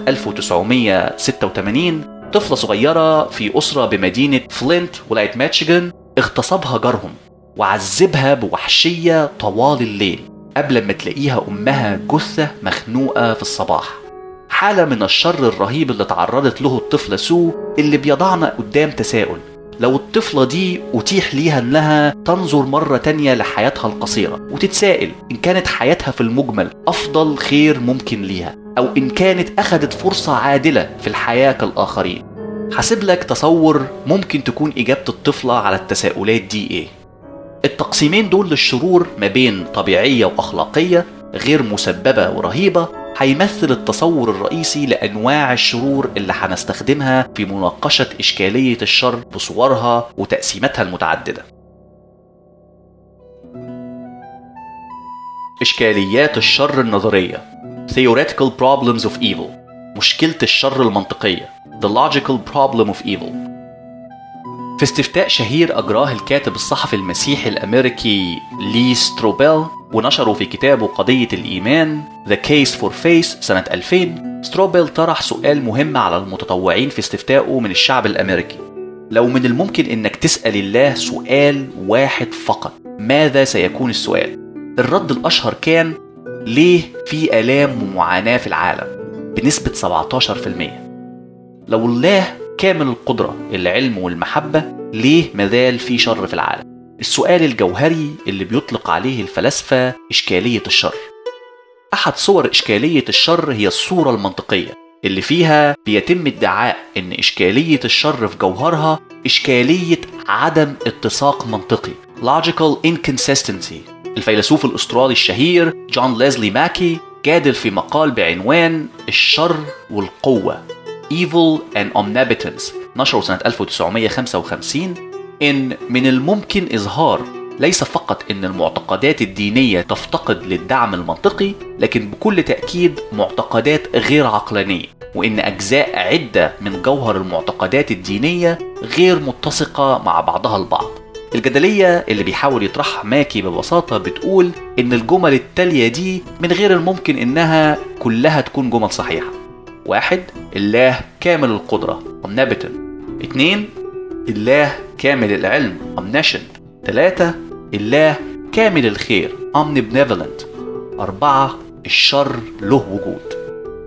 1986 طفلة صغيرة في أسرة بمدينة فلينت ولاية ميتشيغان اغتصبها جارهم وعذبها بوحشية طوال الليل قبل ما تلاقيها أمها جثة مخنوقة في الصباح حالة من الشر الرهيب اللي تعرضت له الطفلة سو اللي بيضعنا قدام تساؤل لو الطفلة دي أتيح ليها إنها تنظر مرة تانية لحياتها القصيرة وتتساءل إن كانت حياتها في المجمل أفضل خير ممكن ليها أو إن كانت أخدت فرصة عادلة في الحياة كالآخرين حاسب لك تصور ممكن تكون إجابة الطفلة على التساؤلات دي إيه التقسيمين دول للشرور ما بين طبيعية وأخلاقية غير مسببة ورهيبة هيمثل التصور الرئيسي لأنواع الشرور اللي هنستخدمها في مناقشة إشكالية الشر بصورها وتقسيماتها المتعددة إشكاليات الشر النظرية Theoretical Problems of Evil مشكلة الشر المنطقية The Logical Problem of Evil في استفتاء شهير أجراه الكاتب الصحفي المسيحي الأمريكي لي ستروبيل ونشره في كتابه قضية الإيمان The Case for Faith سنة 2000 ستروبيل طرح سؤال مهم على المتطوعين في استفتائه من الشعب الأمريكي لو من الممكن إنك تسأل الله سؤال واحد فقط ماذا سيكون السؤال؟ الرد الأشهر كان ليه في آلام ومعاناة في العالم بنسبة 17% لو الله كامل القدرة العلم والمحبة ليه مازال في شر في العالم السؤال الجوهري اللي بيطلق عليه الفلاسفة إشكالية الشر أحد صور إشكالية الشر هي الصورة المنطقية اللي فيها بيتم ادعاء إن إشكالية الشر في جوهرها إشكالية عدم اتساق منطقي logical inconsistency الفيلسوف الأسترالي الشهير جون ليزلي ماكي جادل في مقال بعنوان الشر والقوة Evil and Omnipotence نشره سنة 1955 إن من الممكن إظهار ليس فقط إن المعتقدات الدينية تفتقد للدعم المنطقي لكن بكل تأكيد معتقدات غير عقلانية وإن أجزاء عدة من جوهر المعتقدات الدينية غير متسقة مع بعضها البعض الجدلية اللي بيحاول يطرحها ماكي ببساطة بتقول إن الجمل التالية دي من غير الممكن إنها كلها تكون جمل صحيحة واحد الله كامل القدرة omnipotent اتنين الله كامل العلم omniscient تلاتة الله كامل الخير omnibenevolent أربعة الشر له وجود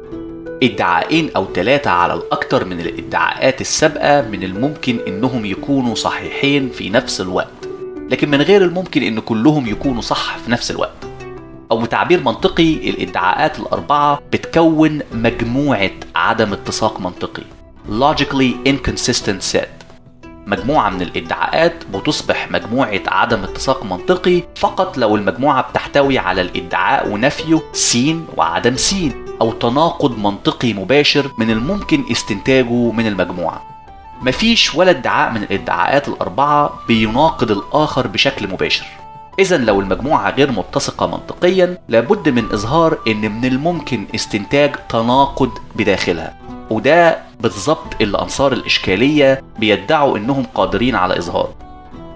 ادعاءين أو ثلاثة على الأكثر من الادعاءات السابقة من الممكن إنهم يكونوا صحيحين في نفس الوقت لكن من غير الممكن إن كلهم يكونوا صح في نفس الوقت أو بتعبير منطقي الادعاءات الأربعة بتكون مجموعة عدم اتساق منطقي logically inconsistent set مجموعة من الادعاءات بتصبح مجموعة عدم اتساق منطقي فقط لو المجموعة بتحتوي على الادعاء ونفيه س وعدم س أو تناقض منطقي مباشر من الممكن استنتاجه من المجموعة مفيش ولا ادعاء من الادعاءات الأربعة بيناقض الآخر بشكل مباشر إذا لو المجموعة غير متسقة منطقيا لابد من إظهار إن من الممكن استنتاج تناقض بداخلها وده بالظبط اللي أنصار الإشكالية بيدعوا إنهم قادرين على إظهاره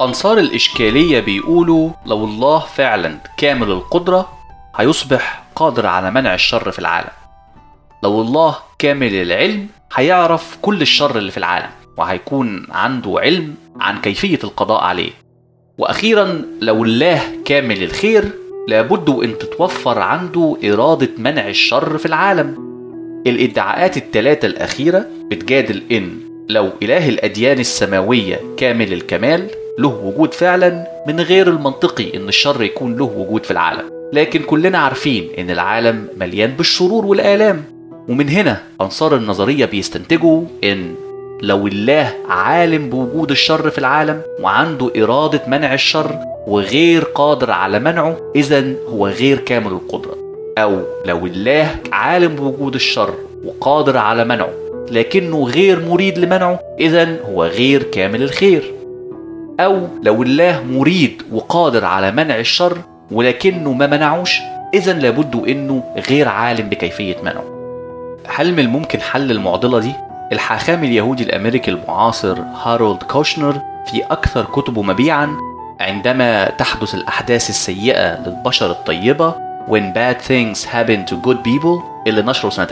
أنصار الإشكالية بيقولوا لو الله فعلا كامل القدرة هيصبح قادر على منع الشر في العالم لو الله كامل العلم هيعرف كل الشر اللي في العالم وهيكون عنده علم عن كيفية القضاء عليه وأخيرا لو الله كامل الخير لابد أن تتوفر عنده إرادة منع الشر في العالم الادعاءات الثلاثة الأخيرة بتجادل إن لو إله الأديان السماوية كامل الكمال له وجود فعلا من غير المنطقي إن الشر يكون له وجود في العالم لكن كلنا عارفين إن العالم مليان بالشرور والآلام ومن هنا أنصار النظرية بيستنتجوا إن لو الله عالم بوجود الشر في العالم وعنده إرادة منع الشر وغير قادر على منعه إذا هو غير كامل القدرة أو لو الله عالم بوجود الشر وقادر على منعه لكنه غير مريد لمنعه إذا هو غير كامل الخير أو لو الله مريد وقادر على منع الشر ولكنه ما منعوش إذا لابد إنه غير عالم بكيفية منعه هل من الممكن حل المعضلة دي؟ الحاخام اليهودي الأمريكي المعاصر هارولد كوشنر في أكثر كتبه مبيعا عندما تحدث الأحداث السيئة للبشر الطيبة When Bad Things Happen to Good People اللي نشره سنة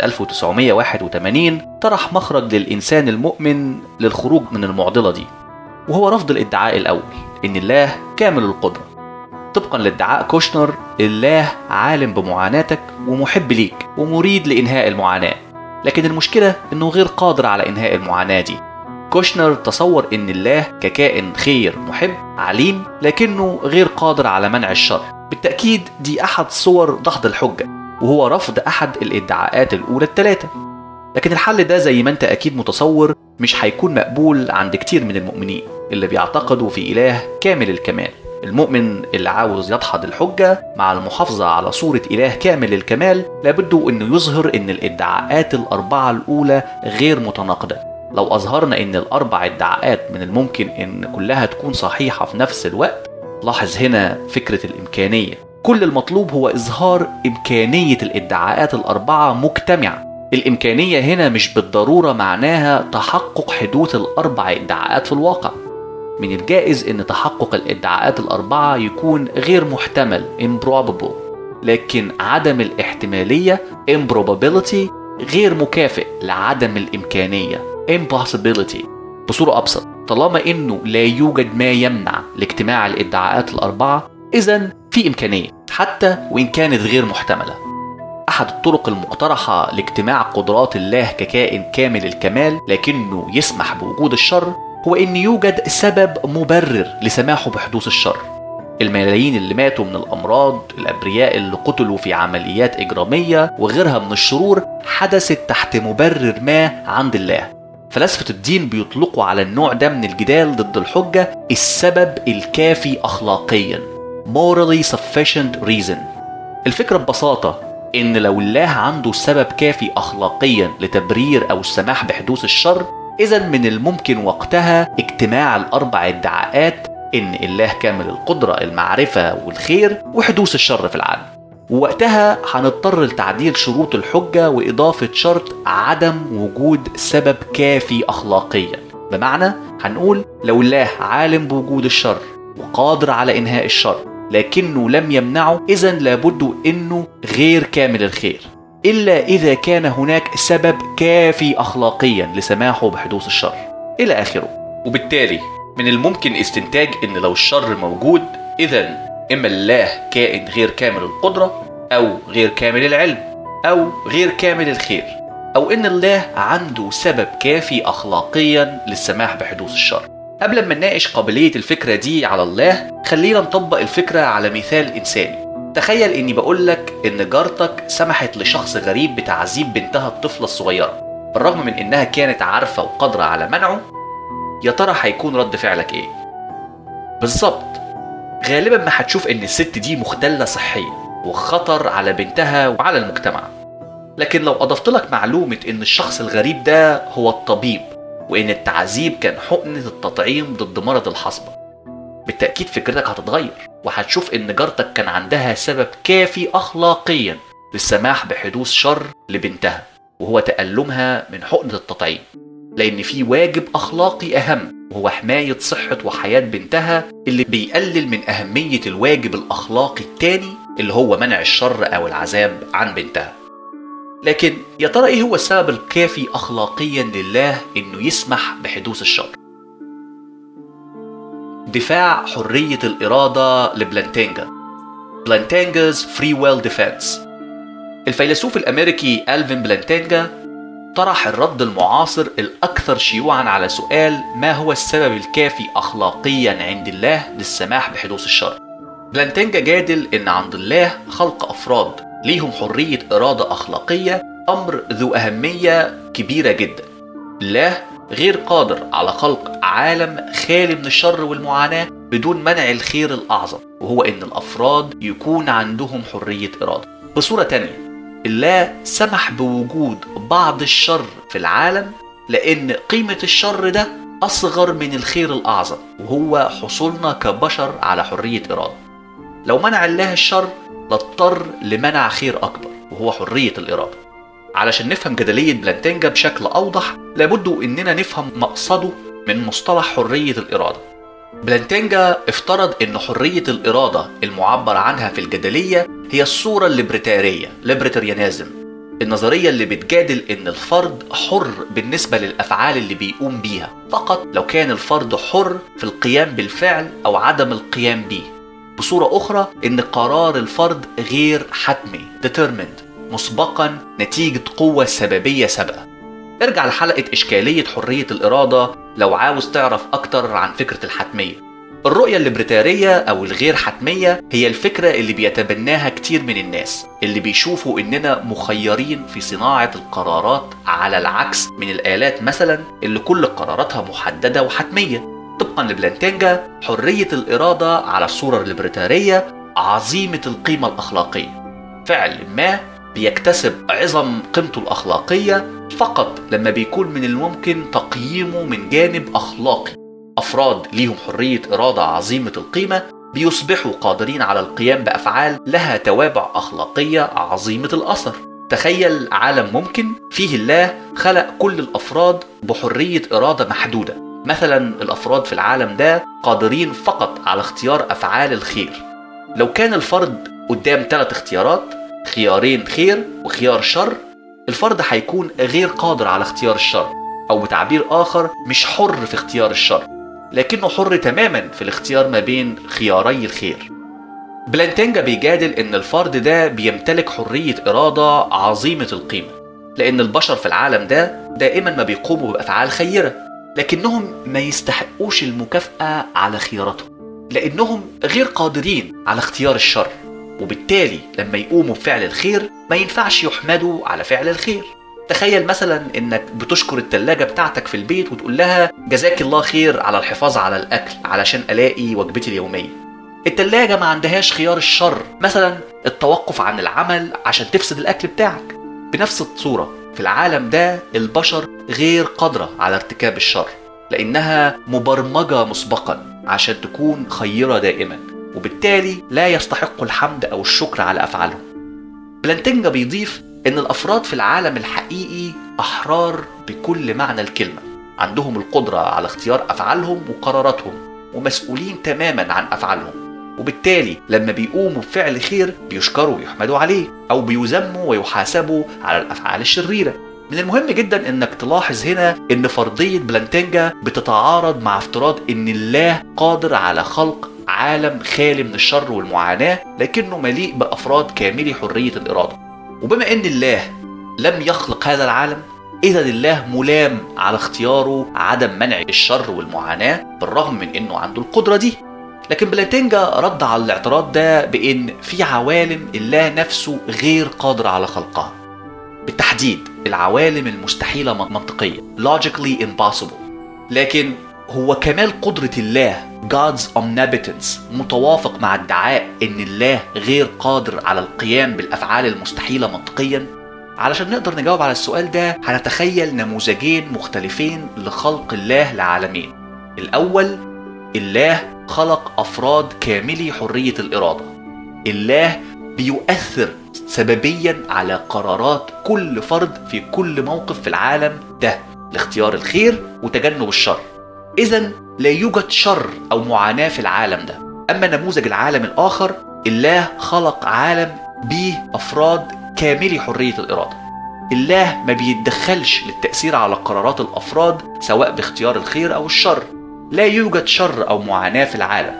1981 طرح مخرج للإنسان المؤمن للخروج من المعضلة دي وهو رفض الادعاء الأول إن الله كامل القدرة طبقا لادعاء كوشنر الله عالم بمعاناتك ومحب ليك ومريد لإنهاء المعاناة لكن المشكلة إنه غير قادر على إنهاء المعاناة دي كوشنر تصور إن الله ككائن خير محب عليم لكنه غير قادر على منع الشر بالتأكيد دي أحد صور دحض الحجة وهو رفض أحد الادعاءات الأولى الثلاثة لكن الحل ده زي ما انت أكيد متصور مش هيكون مقبول عند كتير من المؤمنين اللي بيعتقدوا في إله كامل الكمال المؤمن اللي عاوز يدحض الحجة مع المحافظة على صورة إله كامل الكمال لابد أنه يظهر أن الادعاءات الأربعة الأولى غير متناقضة لو أظهرنا أن الأربع ادعاءات من الممكن أن كلها تكون صحيحة في نفس الوقت لاحظ هنا فكرة الإمكانية كل المطلوب هو إظهار إمكانية الادعاءات الأربعة مجتمعة الإمكانية هنا مش بالضرورة معناها تحقق حدوث الأربع ادعاءات في الواقع من الجائز أن تحقق الادعاءات الأربعة يكون غير محتمل improbable لكن عدم الاحتمالية improbability غير مكافئ لعدم الإمكانية impossibility بصورة أبسط طالما إنه لا يوجد ما يمنع لاجتماع الادعاءات الأربعة إذا في إمكانية حتى وإن كانت غير محتملة أحد الطرق المقترحة لاجتماع قدرات الله ككائن كامل الكمال لكنه يسمح بوجود الشر هو إن يوجد سبب مبرر لسماحه بحدوث الشر الملايين اللي ماتوا من الأمراض الأبرياء اللي قتلوا في عمليات إجرامية وغيرها من الشرور حدثت تحت مبرر ما عند الله فلاسفة الدين بيطلقوا على النوع ده من الجدال ضد الحجة السبب الكافي أخلاقيا morally sufficient reason الفكرة ببساطة إن لو الله عنده سبب كافي أخلاقيا لتبرير أو السماح بحدوث الشر إذا من الممكن وقتها اجتماع الأربع ادعاءات إن الله كامل القدرة المعرفة والخير وحدوث الشر في العالم ووقتها هنضطر لتعديل شروط الحجة وإضافة شرط عدم وجود سبب كافي أخلاقيا بمعنى هنقول لو الله عالم بوجود الشر وقادر على إنهاء الشر لكنه لم يمنعه إذا لابد إنه غير كامل الخير إلا إذا كان هناك سبب كافي أخلاقيا لسماحه بحدوث الشر إلى آخره وبالتالي من الممكن استنتاج إن لو الشر موجود إذا إما الله كائن غير كامل القدرة أو غير كامل العلم أو غير كامل الخير أو إن الله عنده سبب كافي أخلاقيا للسماح بحدوث الشر قبل ما نناقش قابلية الفكرة دي على الله خلينا نطبق الفكرة على مثال إنساني تخيل إني بقول لك إن جارتك سمحت لشخص غريب بتعذيب بنتها الطفلة الصغيرة بالرغم من إنها كانت عارفة وقادرة على منعه يا ترى هيكون رد فعلك إيه؟ بالظبط غالبا ما هتشوف إن الست دي مختلة صحيا وخطر على بنتها وعلى المجتمع لكن لو أضفت لك معلومة إن الشخص الغريب ده هو الطبيب وإن التعذيب كان حقنة التطعيم ضد مرض الحصبة بالتأكيد فكرتك هتتغير وهتشوف إن جارتك كان عندها سبب كافي أخلاقيا للسماح بحدوث شر لبنتها وهو تألمها من حقنة التطعيم لأن في واجب أخلاقي أهم وهو حماية صحة وحياة بنتها اللي بيقلل من أهمية الواجب الأخلاقي التاني اللي هو منع الشر أو العذاب عن بنتها لكن يا ترى إيه هو السبب الكافي أخلاقيا لله إنه يسمح بحدوث الشر دفاع حرية الإرادة لبلانتينجا بلانتينجا's Free Will Defense الفيلسوف الأمريكي ألفين بلانتينجا طرح الرد المعاصر الأكثر شيوعا على سؤال ما هو السبب الكافي أخلاقيا عند الله للسماح بحدوث الشر بلانتينجا جادل إن عند الله خلق أفراد ليهم حرية إرادة أخلاقية أمر ذو أهمية كبيرة جدا الله غير قادر على خلق عالم خالي من الشر والمعاناة بدون منع الخير الأعظم وهو إن الأفراد يكون عندهم حرية إرادة بصورة تانية الله سمح بوجود بعض الشر في العالم لأن قيمة الشر ده أصغر من الخير الأعظم وهو حصولنا كبشر على حرية إرادة لو منع الله الشر لاضطر لمنع خير أكبر وهو حرية الإرادة علشان نفهم جدلية بلانتينجا بشكل أوضح لابد إننا نفهم مقصده من مصطلح حرية الإرادة بلانتينجا افترض ان حرية الإرادة المعبر عنها في الجدلية هي الصورة الليبرتارية ليبرتاريانيزم النظرية اللي بتجادل ان الفرد حر بالنسبة للأفعال اللي بيقوم بيها فقط لو كان الفرد حر في القيام بالفعل أو عدم القيام به بصورة أخرى ان قرار الفرد غير حتمي determined مسبقا نتيجة قوة سببية سابقة ارجع لحلقة إشكالية حرية الإرادة لو عاوز تعرف أكتر عن فكرة الحتمية الرؤية الليبرتارية أو الغير حتمية هي الفكرة اللي بيتبناها كتير من الناس اللي بيشوفوا إننا مخيرين في صناعة القرارات على العكس من الآلات مثلا اللي كل قراراتها محددة وحتمية طبقا لبلانتينجا حرية الإرادة على الصورة الليبرتارية عظيمة القيمة الأخلاقية فعل ما بيكتسب عظم قيمته الأخلاقية فقط لما بيكون من الممكن تقييمه من جانب أخلاقي أفراد ليهم حرية إرادة عظيمة القيمة بيصبحوا قادرين على القيام بأفعال لها توابع أخلاقية عظيمة الأثر تخيل عالم ممكن فيه الله خلق كل الأفراد بحرية إرادة محدودة مثلا الأفراد في العالم ده قادرين فقط على اختيار أفعال الخير لو كان الفرد قدام ثلاث اختيارات خيارين خير وخيار شر الفرد هيكون غير قادر على اختيار الشر او بتعبير اخر مش حر في اختيار الشر لكنه حر تماما في الاختيار ما بين خياري الخير بلانتينجا بيجادل ان الفرد ده بيمتلك حرية ارادة عظيمة القيمة لان البشر في العالم ده دائما ما بيقوموا بافعال خيرة لكنهم ما يستحقوش المكافأة على خياراتهم لانهم غير قادرين على اختيار الشر وبالتالي لما يقوموا بفعل الخير ما ينفعش يحمدوا على فعل الخير تخيل مثلا انك بتشكر التلاجة بتاعتك في البيت وتقول لها جزاك الله خير على الحفاظ على الاكل علشان الاقي وجبتي اليومية التلاجة ما عندهاش خيار الشر مثلا التوقف عن العمل عشان تفسد الاكل بتاعك بنفس الصورة في العالم ده البشر غير قادرة على ارتكاب الشر لانها مبرمجة مسبقا عشان تكون خيرة دائما وبالتالي لا يستحق الحمد أو الشكر على أفعالهم بلانتينجا بيضيف أن الأفراد في العالم الحقيقي أحرار بكل معنى الكلمة عندهم القدرة على اختيار أفعالهم وقراراتهم ومسؤولين تماما عن أفعالهم وبالتالي لما بيقوموا بفعل خير بيشكروا ويحمدوا عليه أو بيذموا ويحاسبوا على الأفعال الشريرة من المهم جدا انك تلاحظ هنا ان فرضية بلانتينجا بتتعارض مع افتراض ان الله قادر على خلق عالم خالي من الشر والمعاناة لكنه مليء بأفراد كاملي حرية الإرادة وبما أن الله لم يخلق هذا العالم إذا الله ملام على اختياره عدم منع الشر والمعاناة بالرغم من أنه عنده القدرة دي لكن بلاتينجا رد على الاعتراض ده بأن في عوالم الله نفسه غير قادر على خلقها بالتحديد العوالم المستحيلة منطقيا logically impossible لكن هو كمال قدرة الله God's omnipotence متوافق مع ادعاء ان الله غير قادر على القيام بالافعال المستحيلة منطقيا علشان نقدر نجاوب على السؤال ده هنتخيل نموذجين مختلفين لخلق الله لعالمين الاول الله خلق افراد كاملي حرية الارادة الله بيؤثر سببيا على قرارات كل فرد في كل موقف في العالم ده لاختيار الخير وتجنب الشر إذا لا يوجد شر أو معاناة في العالم ده أما نموذج العالم الآخر الله خلق عالم به أفراد كاملي حرية الإرادة الله ما بيتدخلش للتأثير على قرارات الأفراد سواء باختيار الخير أو الشر لا يوجد شر أو معاناة في العالم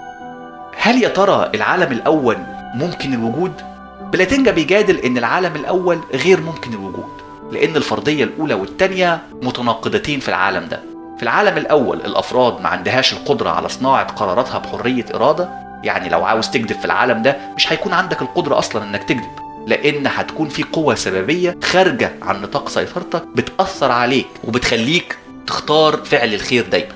هل يا ترى العالم الأول ممكن الوجود؟ بلاتينجا بيجادل إن العالم الأول غير ممكن الوجود لأن الفرضية الأولى والتانية متناقضتين في العالم ده في العالم الأول الأفراد ما عندهاش القدرة على صناعة قراراتها بحرية إرادة يعني لو عاوز تكذب في العالم ده مش هيكون عندك القدرة أصلا إنك تكذب لأن هتكون في قوة سببية خارجة عن نطاق سيطرتك بتأثر عليك وبتخليك تختار فعل الخير دايما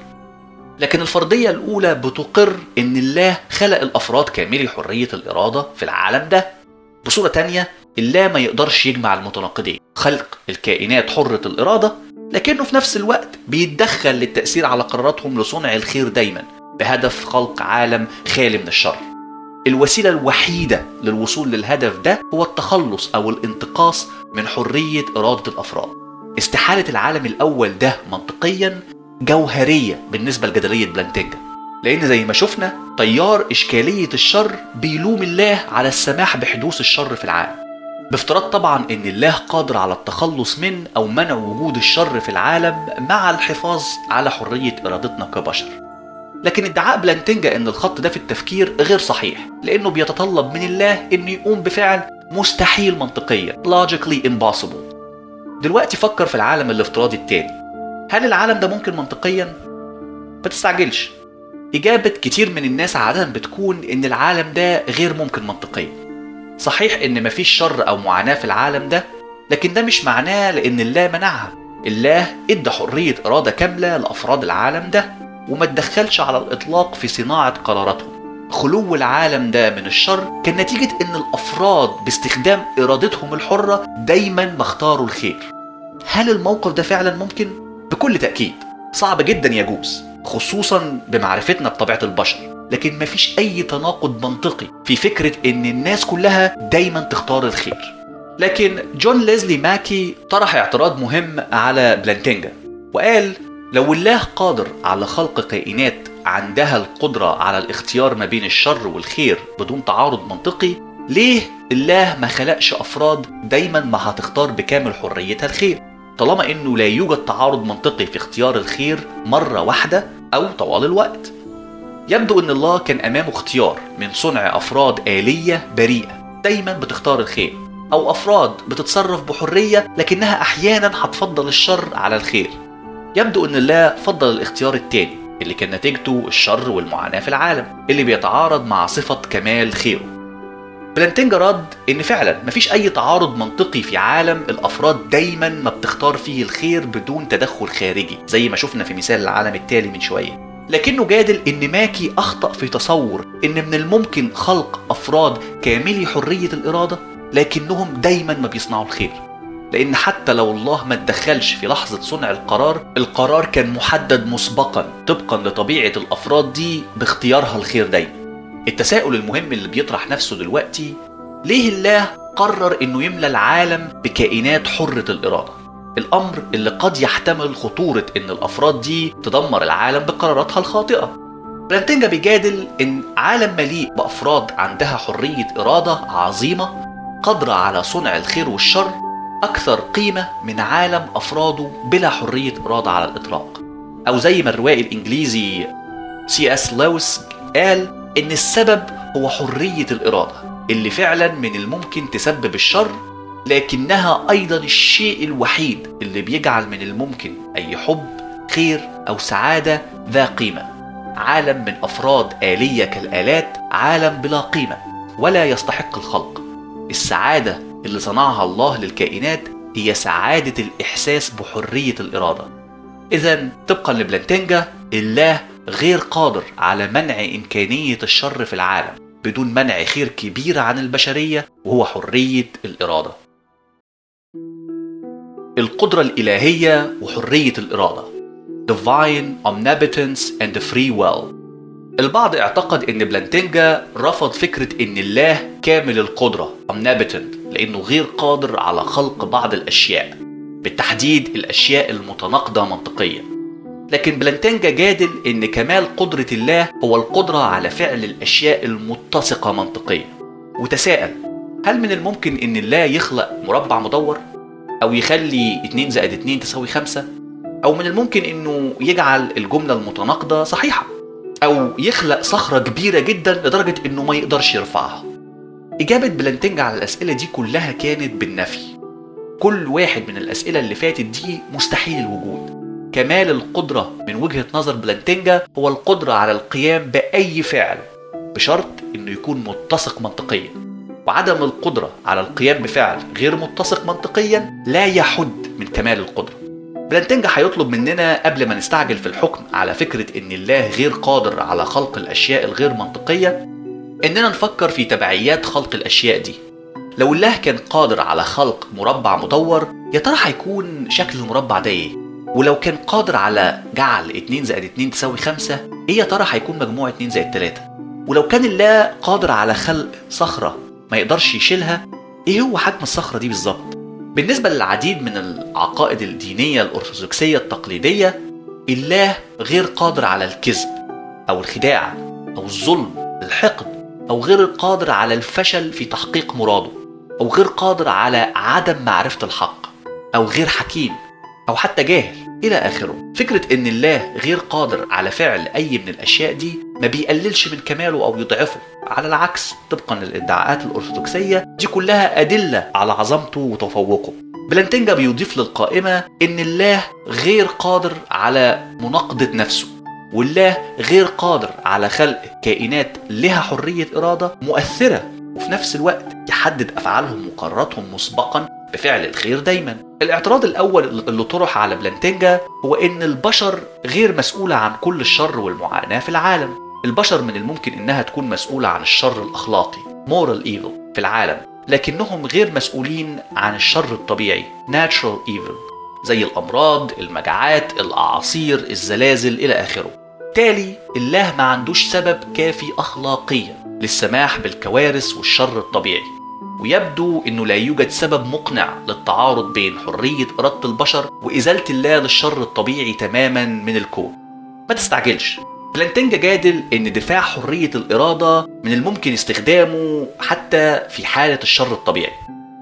لكن الفرضية الأولى بتقر إن الله خلق الأفراد كاملي حرية الإرادة في العالم ده بصورة تانية الله ما يقدرش يجمع المتناقضين خلق الكائنات حرة الإرادة لكنه في نفس الوقت بيتدخل للتأثير على قراراتهم لصنع الخير دايما بهدف خلق عالم خالي من الشر الوسيلة الوحيدة للوصول للهدف ده هو التخلص أو الانتقاص من حرية إرادة الأفراد استحالة العالم الأول ده منطقيا جوهرية بالنسبة لجدلية بلانتينجا لأن زي ما شفنا تيار إشكالية الشر بيلوم الله على السماح بحدوث الشر في العالم بافتراض طبعا ان الله قادر على التخلص من او منع وجود الشر في العالم مع الحفاظ على حريه ارادتنا كبشر لكن ادعاء بلانتينجا ان الخط ده في التفكير غير صحيح لانه بيتطلب من الله انه يقوم بفعل مستحيل منطقيا logically impossible دلوقتي فكر في العالم الافتراضي التاني هل العالم ده ممكن منطقيا ما تستعجلش إجابة كتير من الناس عادة بتكون إن العالم ده غير ممكن منطقيا صحيح إن مفيش شر أو معاناة في العالم ده لكن ده مش معناه لأن الله منعها الله ادى حرية إرادة كاملة لأفراد العالم ده وما تدخلش على الإطلاق في صناعة قراراتهم خلو العالم ده من الشر كان نتيجة إن الأفراد باستخدام إرادتهم الحرة دايما ما اختاروا الخير هل الموقف ده فعلا ممكن؟ بكل تأكيد صعب جدا يجوز خصوصا بمعرفتنا بطبيعة البشر لكن مفيش أي تناقض منطقي في فكرة إن الناس كلها دايما تختار الخير لكن جون ليزلي ماكي طرح اعتراض مهم على بلانتينجا وقال لو الله قادر على خلق كائنات عندها القدرة على الاختيار ما بين الشر والخير بدون تعارض منطقي ليه الله ما خلقش أفراد دايما ما هتختار بكامل حريتها الخير طالما انه لا يوجد تعارض منطقي في اختيار الخير مرة واحدة او طوال الوقت يبدو ان الله كان امامه اختيار من صنع افراد آلية بريئة دايما بتختار الخير او افراد بتتصرف بحرية لكنها احيانا هتفضل الشر على الخير يبدو ان الله فضل الاختيار التاني اللي كان نتيجته الشر والمعاناة في العالم اللي بيتعارض مع صفة كمال خيره بلانتينجا رد ان فعلا مفيش اي تعارض منطقي في عالم الافراد دايما ما بتختار فيه الخير بدون تدخل خارجي زي ما شفنا في مثال العالم التالي من شويه لكنه جادل ان ماكي اخطا في تصور ان من الممكن خلق افراد كاملي حريه الاراده لكنهم دايما ما بيصنعوا الخير لان حتى لو الله ما اتدخلش في لحظه صنع القرار القرار كان محدد مسبقا طبقا لطبيعه الافراد دي باختيارها الخير دايما التساؤل المهم اللي بيطرح نفسه دلوقتي ليه الله قرر انه يملى العالم بكائنات حرة الإرادة الأمر اللي قد يحتمل خطورة ان الأفراد دي تدمر العالم بقراراتها الخاطئة بلانتينجا بيجادل ان عالم مليء بأفراد عندها حرية إرادة عظيمة قادرة على صنع الخير والشر أكثر قيمة من عالم أفراده بلا حرية إرادة على الإطلاق أو زي ما الروائي الإنجليزي سي اس لويس قال ان السبب هو حرية الإرادة اللي فعلا من الممكن تسبب الشر لكنها أيضا الشيء الوحيد اللي بيجعل من الممكن أي حب خير أو سعادة ذا قيمة عالم من أفراد آلية كالآلات عالم بلا قيمة ولا يستحق الخلق السعادة اللي صنعها الله للكائنات هي سعادة الإحساس بحرية الإرادة إذا طبقا لبلانتينجا الله غير قادر على منع إمكانية الشر في العالم بدون منع خير كبير عن البشرية وهو حرية الإرادة. القدرة الإلهية وحرية الإرادة Divine Omnipotence and the Free Will البعض اعتقد ان بلانتينجا رفض فكرة ان الله كامل القدرة Omnipotent لانه غير قادر على خلق بعض الاشياء بالتحديد الأشياء المتناقضة منطقيا لكن بلانتنجا جادل إن كمال قدرة الله هو القدرة على فعل الأشياء المتسقة منطقيا وتساءل هل من الممكن إن الله يخلق مربع مدور؟ أو يخلي 2 زائد 2 تساوي 5 أو من الممكن إنه يجعل الجملة المتناقضة صحيحة أو يخلق صخرة كبيرة جدا لدرجة إنه ما يقدرش يرفعها إجابة بلانتنج على الأسئلة دي كلها كانت بالنفي كل واحد من الأسئلة اللي فاتت دي مستحيل الوجود كمال القدرة من وجهة نظر بلانتنجا هو القدرة على القيام بأي فعل بشرط إنه يكون متسق منطقيا وعدم القدرة على القيام بفعل غير متسق منطقيا لا يحد من كمال القدرة بلانتنجا هيطلب مننا قبل ما نستعجل في الحكم على فكرة إن الله غير قادر على خلق الأشياء الغير منطقية إننا نفكر في تبعيات خلق الأشياء دي لو الله كان قادر على خلق مربع مدور يا ترى هيكون شكل المربع ده ايه؟ ولو كان قادر على جعل 2 زائد 2 تساوي 5 ايه يا ترى هيكون مجموع 2 زائد 3 ولو كان الله قادر على خلق صخرة ما يقدرش يشيلها ايه هو حجم الصخرة دي بالظبط بالنسبة للعديد من العقائد الدينية الأرثوذكسية التقليدية الله غير قادر على الكذب أو الخداع أو الظلم الحقد أو غير قادر على الفشل في تحقيق مراده أو غير قادر على عدم معرفة الحق أو غير حكيم أو حتى جاهل إلى آخره فكرة إن الله غير قادر على فعل أي من الأشياء دي ما بيقللش من كماله أو يضعفه على العكس طبقا للادعاءات الأرثوذكسية دي كلها أدلة على عظمته وتفوقه بلانتنجا بيضيف للقائمة إن الله غير قادر على مناقضة نفسه والله غير قادر على خلق كائنات لها حرية إرادة مؤثرة وفي نفس الوقت يحدد أفعالهم وقراراتهم مسبقا بفعل الخير دايما الاعتراض الأول اللي طرح على بلانتنجا هو إن البشر غير مسؤولة عن كل الشر والمعاناة في العالم البشر من الممكن إنها تكون مسؤولة عن الشر الأخلاقي moral evil في العالم لكنهم غير مسؤولين عن الشر الطبيعي natural evil زي الأمراض المجاعات الأعاصير الزلازل إلى آخره بالتالي الله ما عندوش سبب كافي أخلاقيا للسماح بالكوارث والشر الطبيعي ويبدو انه لا يوجد سبب مقنع للتعارض بين حرية إرادة البشر وإزالة الله للشر الطبيعي تماما من الكون ما تستعجلش بلانتنجا جادل ان دفاع حرية الإرادة من الممكن استخدامه حتى في حالة الشر الطبيعي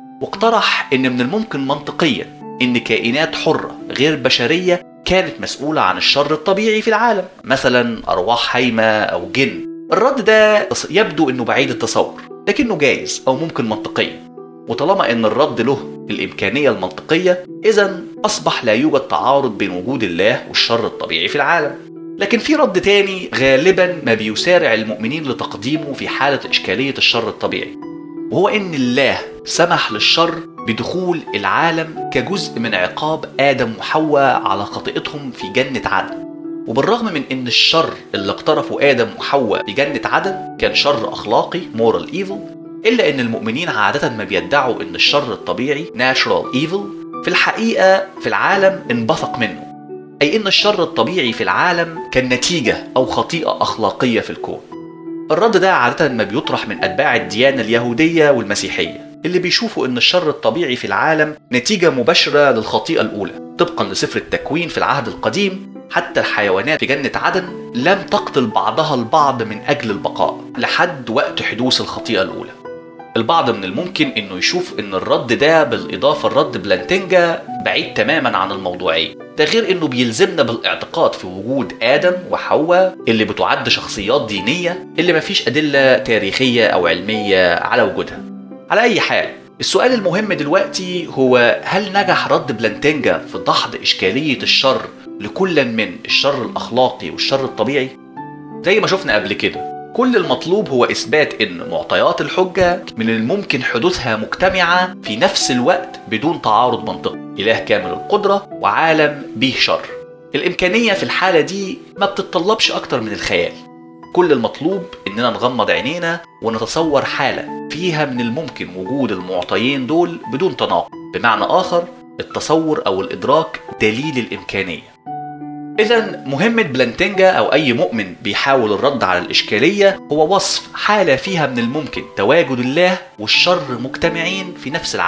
واقترح ان من الممكن منطقيا ان كائنات حرة غير بشرية كانت مسؤولة عن الشر الطبيعي في العالم مثلا أرواح هايمة أو جن الرد ده يبدو انه بعيد التصور لكنه جايز او ممكن منطقيا وطالما ان الرد له الامكانيه المنطقيه اذا اصبح لا يوجد تعارض بين وجود الله والشر الطبيعي في العالم لكن في رد تاني غالبا ما بيسارع المؤمنين لتقديمه في حاله اشكاليه الشر الطبيعي وهو ان الله سمح للشر بدخول العالم كجزء من عقاب ادم وحواء على خطيئتهم في جنه عدن وبالرغم من ان الشر اللي اقترفه ادم وحواء في جنه عدن كان شر اخلاقي moral evil الا ان المؤمنين عاده ما بيدعوا ان الشر الطبيعي natural evil في الحقيقه في العالم انبثق منه اي ان الشر الطبيعي في العالم كان نتيجه او خطيئه اخلاقيه في الكون الرد ده عاده ما بيطرح من اتباع الديانه اليهوديه والمسيحيه اللي بيشوفوا ان الشر الطبيعي في العالم نتيجه مباشره للخطيئه الاولى طبقا لسفر التكوين في العهد القديم حتى الحيوانات في جنة عدن لم تقتل بعضها البعض من أجل البقاء لحد وقت حدوث الخطيئة الأولى البعض من الممكن انه يشوف ان الرد ده بالاضافه لرد بلانتنجا بعيد تماما عن الموضوعيه ده غير انه بيلزمنا بالاعتقاد في وجود ادم وحواء اللي بتعد شخصيات دينيه اللي مفيش ادله تاريخيه او علميه على وجودها على اي حال السؤال المهم دلوقتي هو هل نجح رد بلانتنجا في دحض اشكاليه الشر لكل من الشر الاخلاقي والشر الطبيعي زي ما شفنا قبل كده كل المطلوب هو اثبات ان معطيات الحجه من الممكن حدوثها مجتمعه في نفس الوقت بدون تعارض منطقي اله كامل القدره وعالم به شر الامكانيه في الحاله دي ما بتتطلبش اكتر من الخيال كل المطلوب اننا نغمض عينينا ونتصور حاله فيها من الممكن وجود المعطيين دول بدون تناقض بمعنى اخر التصور او الادراك دليل الامكانيه إذا مهمة بلانتنجا أو أي مؤمن بيحاول الرد على الإشكالية هو وصف حالة فيها من الممكن تواجد الله والشر مجتمعين في نفس العالم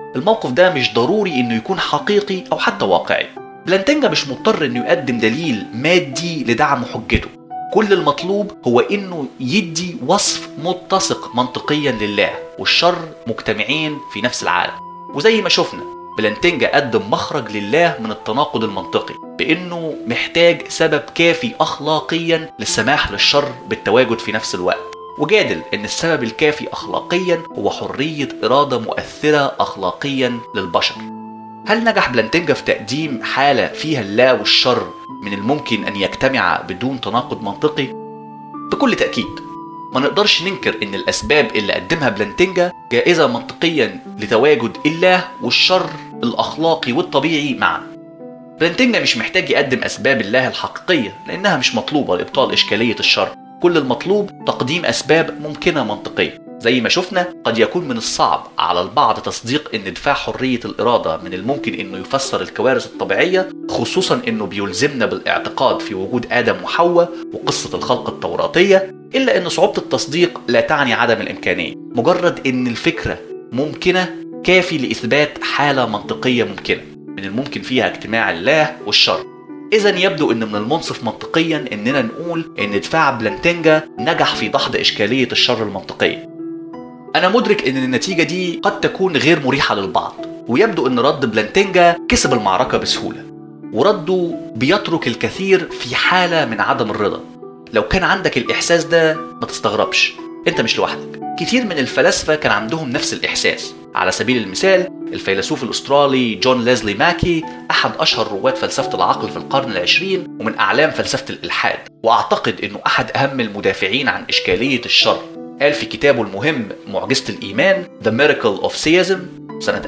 الموقف ده مش ضروري انه يكون حقيقي او حتى واقعي بلانتنجا مش مضطر انه يقدم دليل مادي لدعم حجته كل المطلوب هو انه يدي وصف متسق منطقيا لله والشر مجتمعين في نفس العالم وزي ما شفنا بلانتنجا قدم مخرج لله من التناقض المنطقي بانه محتاج سبب كافي اخلاقيا للسماح للشر بالتواجد في نفس الوقت وجادل ان السبب الكافي اخلاقيا هو حريه اراده مؤثره اخلاقيا للبشر هل نجح بلانتنجا في تقديم حاله فيها الله والشر من الممكن ان يجتمع بدون تناقض منطقي بكل تاكيد ما نقدرش ننكر ان الاسباب اللي قدمها بلانتنجا جائزه منطقيا لتواجد الله والشر الاخلاقي والطبيعي معا بلانتنجا مش محتاج يقدم اسباب الله الحقيقيه لانها مش مطلوبه لابطال اشكاليه الشر كل المطلوب تقديم اسباب ممكنه منطقيه زي ما شفنا قد يكون من الصعب على البعض تصديق ان دفاع حريه الاراده من الممكن انه يفسر الكوارث الطبيعيه خصوصا انه بيلزمنا بالاعتقاد في وجود ادم وحواء وقصه الخلق التوراتيه الا ان صعوبه التصديق لا تعني عدم الامكانيه مجرد ان الفكره ممكنه كافي لاثبات حاله منطقيه ممكنه من الممكن فيها اجتماع الله والشر إذا يبدو أن من المنصف منطقيا أننا نقول أن دفاع بلانتنجا نجح في دحض إشكالية الشر المنطقية. أنا مدرك أن النتيجة دي قد تكون غير مريحة للبعض، ويبدو أن رد بلانتنجا كسب المعركة بسهولة. ورده بيترك الكثير في حالة من عدم الرضا. لو كان عندك الإحساس ده ما تستغربش، أنت مش لوحدك. كتير من الفلاسفة كان عندهم نفس الإحساس. على سبيل المثال الفيلسوف الأسترالي جون ليزلي ماكي أحد أشهر رواد فلسفة العقل في القرن العشرين ومن أعلام فلسفة الإلحاد وأعتقد أنه أحد أهم المدافعين عن إشكالية الشر قال في كتابه المهم معجزة الإيمان The Miracle of Theism سنة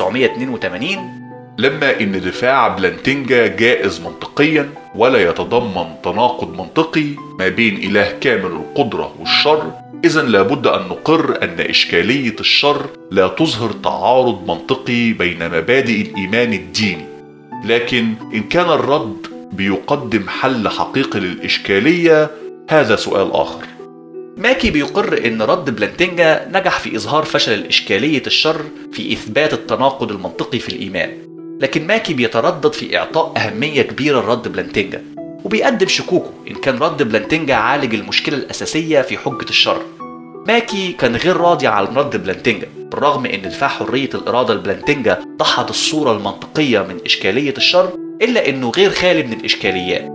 1982 لما ان دفاع بلانتنجا جائز منطقيا ولا يتضمن تناقض منطقي ما بين اله كامل القدره والشر اذا لابد ان نقر ان اشكاليه الشر لا تظهر تعارض منطقي بين مبادئ الايمان الديني لكن ان كان الرد بيقدم حل حقيقي للاشكاليه هذا سؤال اخر ماكي بيقر ان رد بلانتنجا نجح في اظهار فشل الاشكاليه الشر في اثبات التناقض المنطقي في الايمان لكن ماكي بيتردد في اعطاء اهميه كبيره لرد بلانتنجا وبيقدم شكوكه ان كان رد بلانتنجا عالج المشكله الاساسيه في حجه الشر ماكي كان غير راضي عن رد بلانتنجا بالرغم ان دفاع حريه الاراده لبلانتنجا ضحت الصوره المنطقيه من اشكاليه الشر الا انه غير خالي من الاشكاليات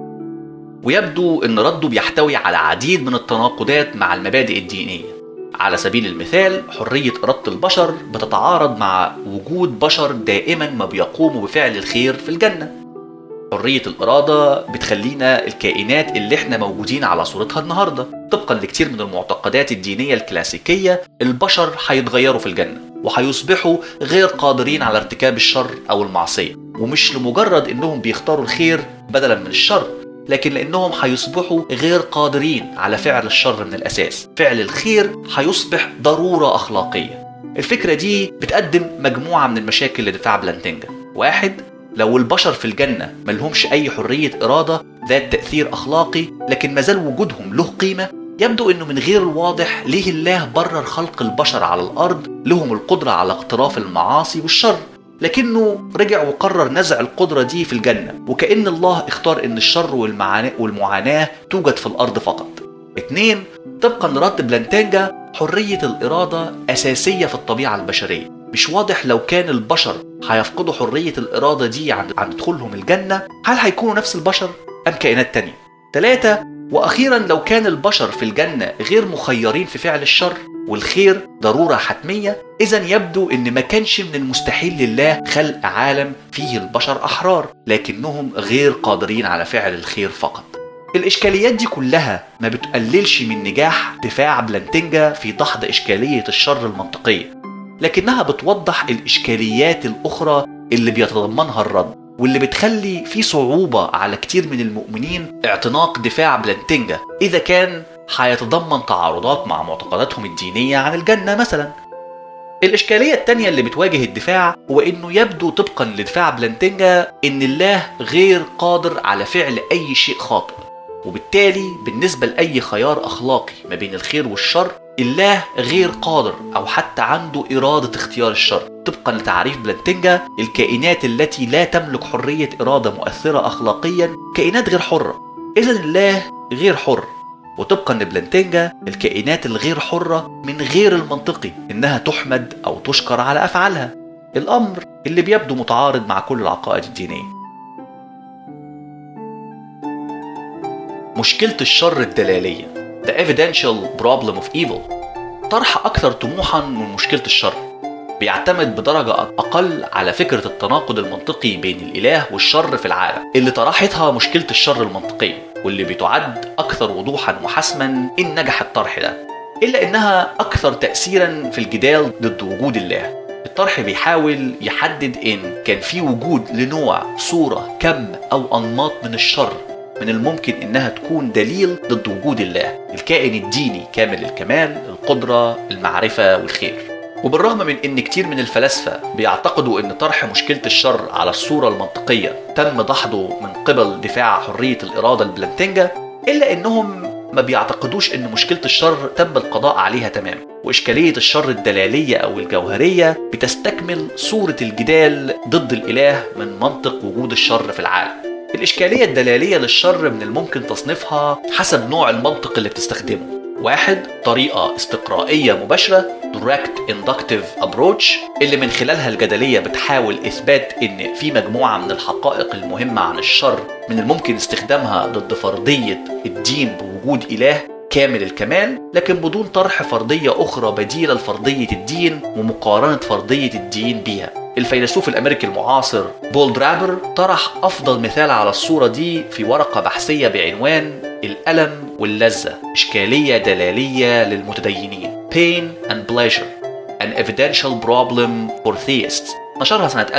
ويبدو ان رده بيحتوي على عديد من التناقضات مع المبادئ الدينيه على سبيل المثال حريه اراده البشر بتتعارض مع وجود بشر دائما ما بيقوموا بفعل الخير في الجنه حرية الإرادة بتخلينا الكائنات اللي احنا موجودين على صورتها النهاردة طبقا لكتير من المعتقدات الدينية الكلاسيكية البشر هيتغيروا في الجنة وهيصبحوا غير قادرين على ارتكاب الشر أو المعصية ومش لمجرد إنهم بيختاروا الخير بدلا من الشر لكن لأنهم هيصبحوا غير قادرين على فعل الشر من الأساس فعل الخير هيصبح ضرورة أخلاقية الفكرة دي بتقدم مجموعة من المشاكل لدفاع بلانتنجا واحد لو البشر في الجنة ملهمش أي حرية إرادة ذات تأثير أخلاقي لكن مازال وجودهم له قيمة يبدو أنه من غير الواضح ليه الله برر خلق البشر على الأرض لهم القدرة على اقتراف المعاصي والشر لكنه رجع وقرر نزع القدرة دي في الجنة وكأن الله اختار أن الشر والمعاناة, والمعاناة توجد في الأرض فقط اتنين طبقا لرد بلانتانجا حرية الإرادة أساسية في الطبيعة البشرية مش واضح لو كان البشر هيفقدوا حرية الإرادة دي عن, عن دخولهم الجنة هل هيكونوا نفس البشر أم كائنات تانية ثلاثة وأخيرا لو كان البشر في الجنة غير مخيرين في فعل الشر والخير ضرورة حتمية إذا يبدو أن ما كانش من المستحيل لله خلق عالم فيه البشر أحرار لكنهم غير قادرين على فعل الخير فقط الإشكاليات دي كلها ما بتقللش من نجاح دفاع بلانتنجا في دحض إشكالية الشر المنطقية لكنها بتوضح الإشكاليات الأخرى اللي بيتضمنها الرد واللي بتخلي في صعوبة على كتير من المؤمنين اعتناق دفاع بلانتنجا إذا كان هيتضمن تعارضات مع معتقداتهم الدينية عن الجنة مثلا الإشكالية التانية اللي بتواجه الدفاع هو إنه يبدو طبقا لدفاع بلانتنجا إن الله غير قادر على فعل أي شيء خاطئ وبالتالي بالنسبة لأي خيار أخلاقي ما بين الخير والشر الله غير قادر أو حتى عنده إرادة اختيار الشر طبقا لتعريف بلانتنجا الكائنات التي لا تملك حرية إرادة مؤثرة أخلاقيا كائنات غير حرة إذا الله غير حر وطبقا لبلانتنجا الكائنات الغير حرة من غير المنطقي إنها تحمد أو تشكر على أفعالها الأمر اللي بيبدو متعارض مع كل العقائد الدينية مشكلة الشر الدلالية The Evidential Problem of Evil طرح أكثر طموحا من مشكلة الشر بيعتمد بدرجة أقل على فكرة التناقض المنطقي بين الإله والشر في العالم اللي طرحتها مشكلة الشر المنطقية واللي بتعد أكثر وضوحا وحسما إن نجح الطرح ده إلا إنها أكثر تأثيرا في الجدال ضد وجود الله الطرح بيحاول يحدد إن كان في وجود لنوع صورة كم أو أنماط من الشر من الممكن إنها تكون دليل ضد وجود الله الكائن الديني كامل الكمال القدرة المعرفة والخير وبالرغم من ان كتير من الفلاسفه بيعتقدوا ان طرح مشكله الشر على الصوره المنطقيه تم دحضه من قبل دفاع حريه الاراده البلانتنجا الا انهم ما بيعتقدوش ان مشكله الشر تم القضاء عليها تماما واشكاليه الشر الدلاليه او الجوهريه بتستكمل صوره الجدال ضد الاله من منطق وجود الشر في العالم الإشكالية الدلالية للشر من الممكن تصنيفها حسب نوع المنطق اللي بتستخدمه واحد طريقة استقرائية مباشرة Direct Inductive Approach اللي من خلالها الجدلية بتحاول إثبات إن في مجموعة من الحقائق المهمة عن الشر من الممكن استخدامها ضد فرضية الدين بوجود إله كامل الكمال لكن بدون طرح فرضية أخرى بديلة لفرضية الدين ومقارنة فرضية الدين بيها الفيلسوف الامريكي المعاصر بول درابر طرح افضل مثال على الصوره دي في ورقه بحثيه بعنوان الالم واللذه اشكاليه دلاليه للمتدينين Pain and Pleasure An Evidential Problem for Theists نشرها سنة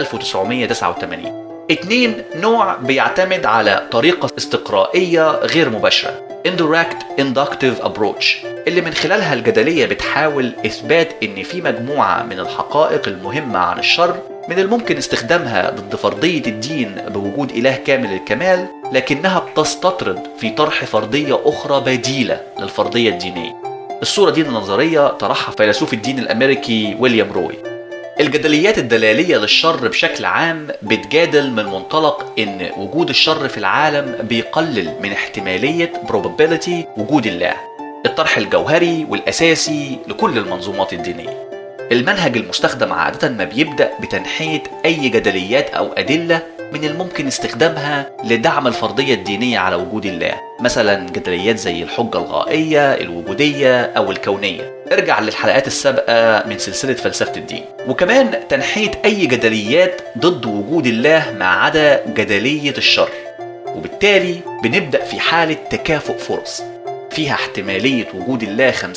1989 اتنين نوع بيعتمد على طريقة استقرائية غير مباشرة Indirect Inductive Approach اللي من خلالها الجدلية بتحاول إثبات إن في مجموعة من الحقائق المهمة عن الشر من الممكن استخدامها ضد فرضية الدين بوجود إله كامل الكمال لكنها بتستطرد في طرح فرضية أخرى بديلة للفرضية الدينية الصورة دي النظرية طرحها فيلسوف الدين الأمريكي ويليام روي الجدليات الدلالية للشر بشكل عام بتجادل من منطلق إن وجود الشر في العالم بيقلل من احتمالية probability وجود الله الطرح الجوهري والأساسي لكل المنظومات الدينية المنهج المستخدم عادة ما بيبدأ بتنحية أي جدليات أو أدلة من الممكن استخدامها لدعم الفرضية الدينية على وجود الله مثلا جدليات زي الحجة الغائية الوجودية أو الكونية ارجع للحلقات السابقة من سلسلة فلسفة الدين وكمان تنحية أي جدليات ضد وجود الله ما عدا جدلية الشر وبالتالي بنبدأ في حالة تكافؤ فرص فيها احتمالية وجود الله 50%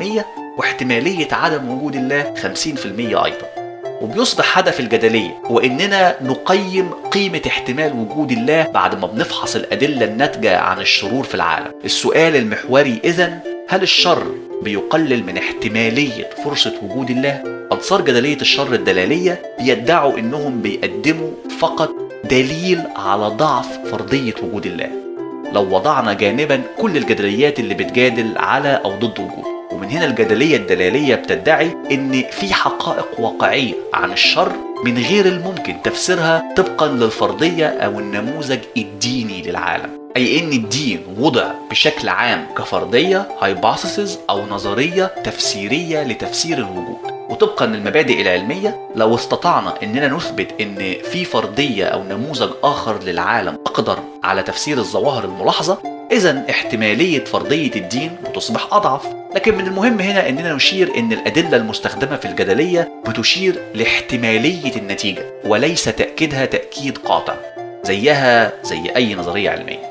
واحتمالية عدم وجود الله 50% أيضا وبيصبح هدف الجدلية هو إننا نقيم قيمة احتمال وجود الله بعد ما بنفحص الأدلة الناتجة عن الشرور في العالم السؤال المحوري إذا هل الشر بيقلل من احتمالية فرصة وجود الله؟ أنصار جدلية الشر الدلالية بيدعوا إنهم بيقدموا فقط دليل على ضعف فرضية وجود الله لو وضعنا جانبا كل الجدليات اللي بتجادل على أو ضد وجوده ومن هنا الجدلية الدلالية بتدعي إن في حقائق واقعية عن الشر من غير الممكن تفسيرها طبقا للفرضية أو النموذج الديني للعالم أي إن الدين وضع بشكل عام كفرضية هايبوثيسز أو نظرية تفسيرية لتفسير الوجود وطبقا للمبادئ العلمية لو استطعنا اننا نثبت ان في فرضية او نموذج اخر للعالم اقدر على تفسير الظواهر الملاحظة اذا احتمالية فرضية الدين بتصبح اضعف لكن من المهم هنا اننا نشير ان الادلة المستخدمة في الجدلية بتشير لاحتمالية النتيجة وليس تأكيدها تأكيد قاطع زيها زي اي نظرية علمية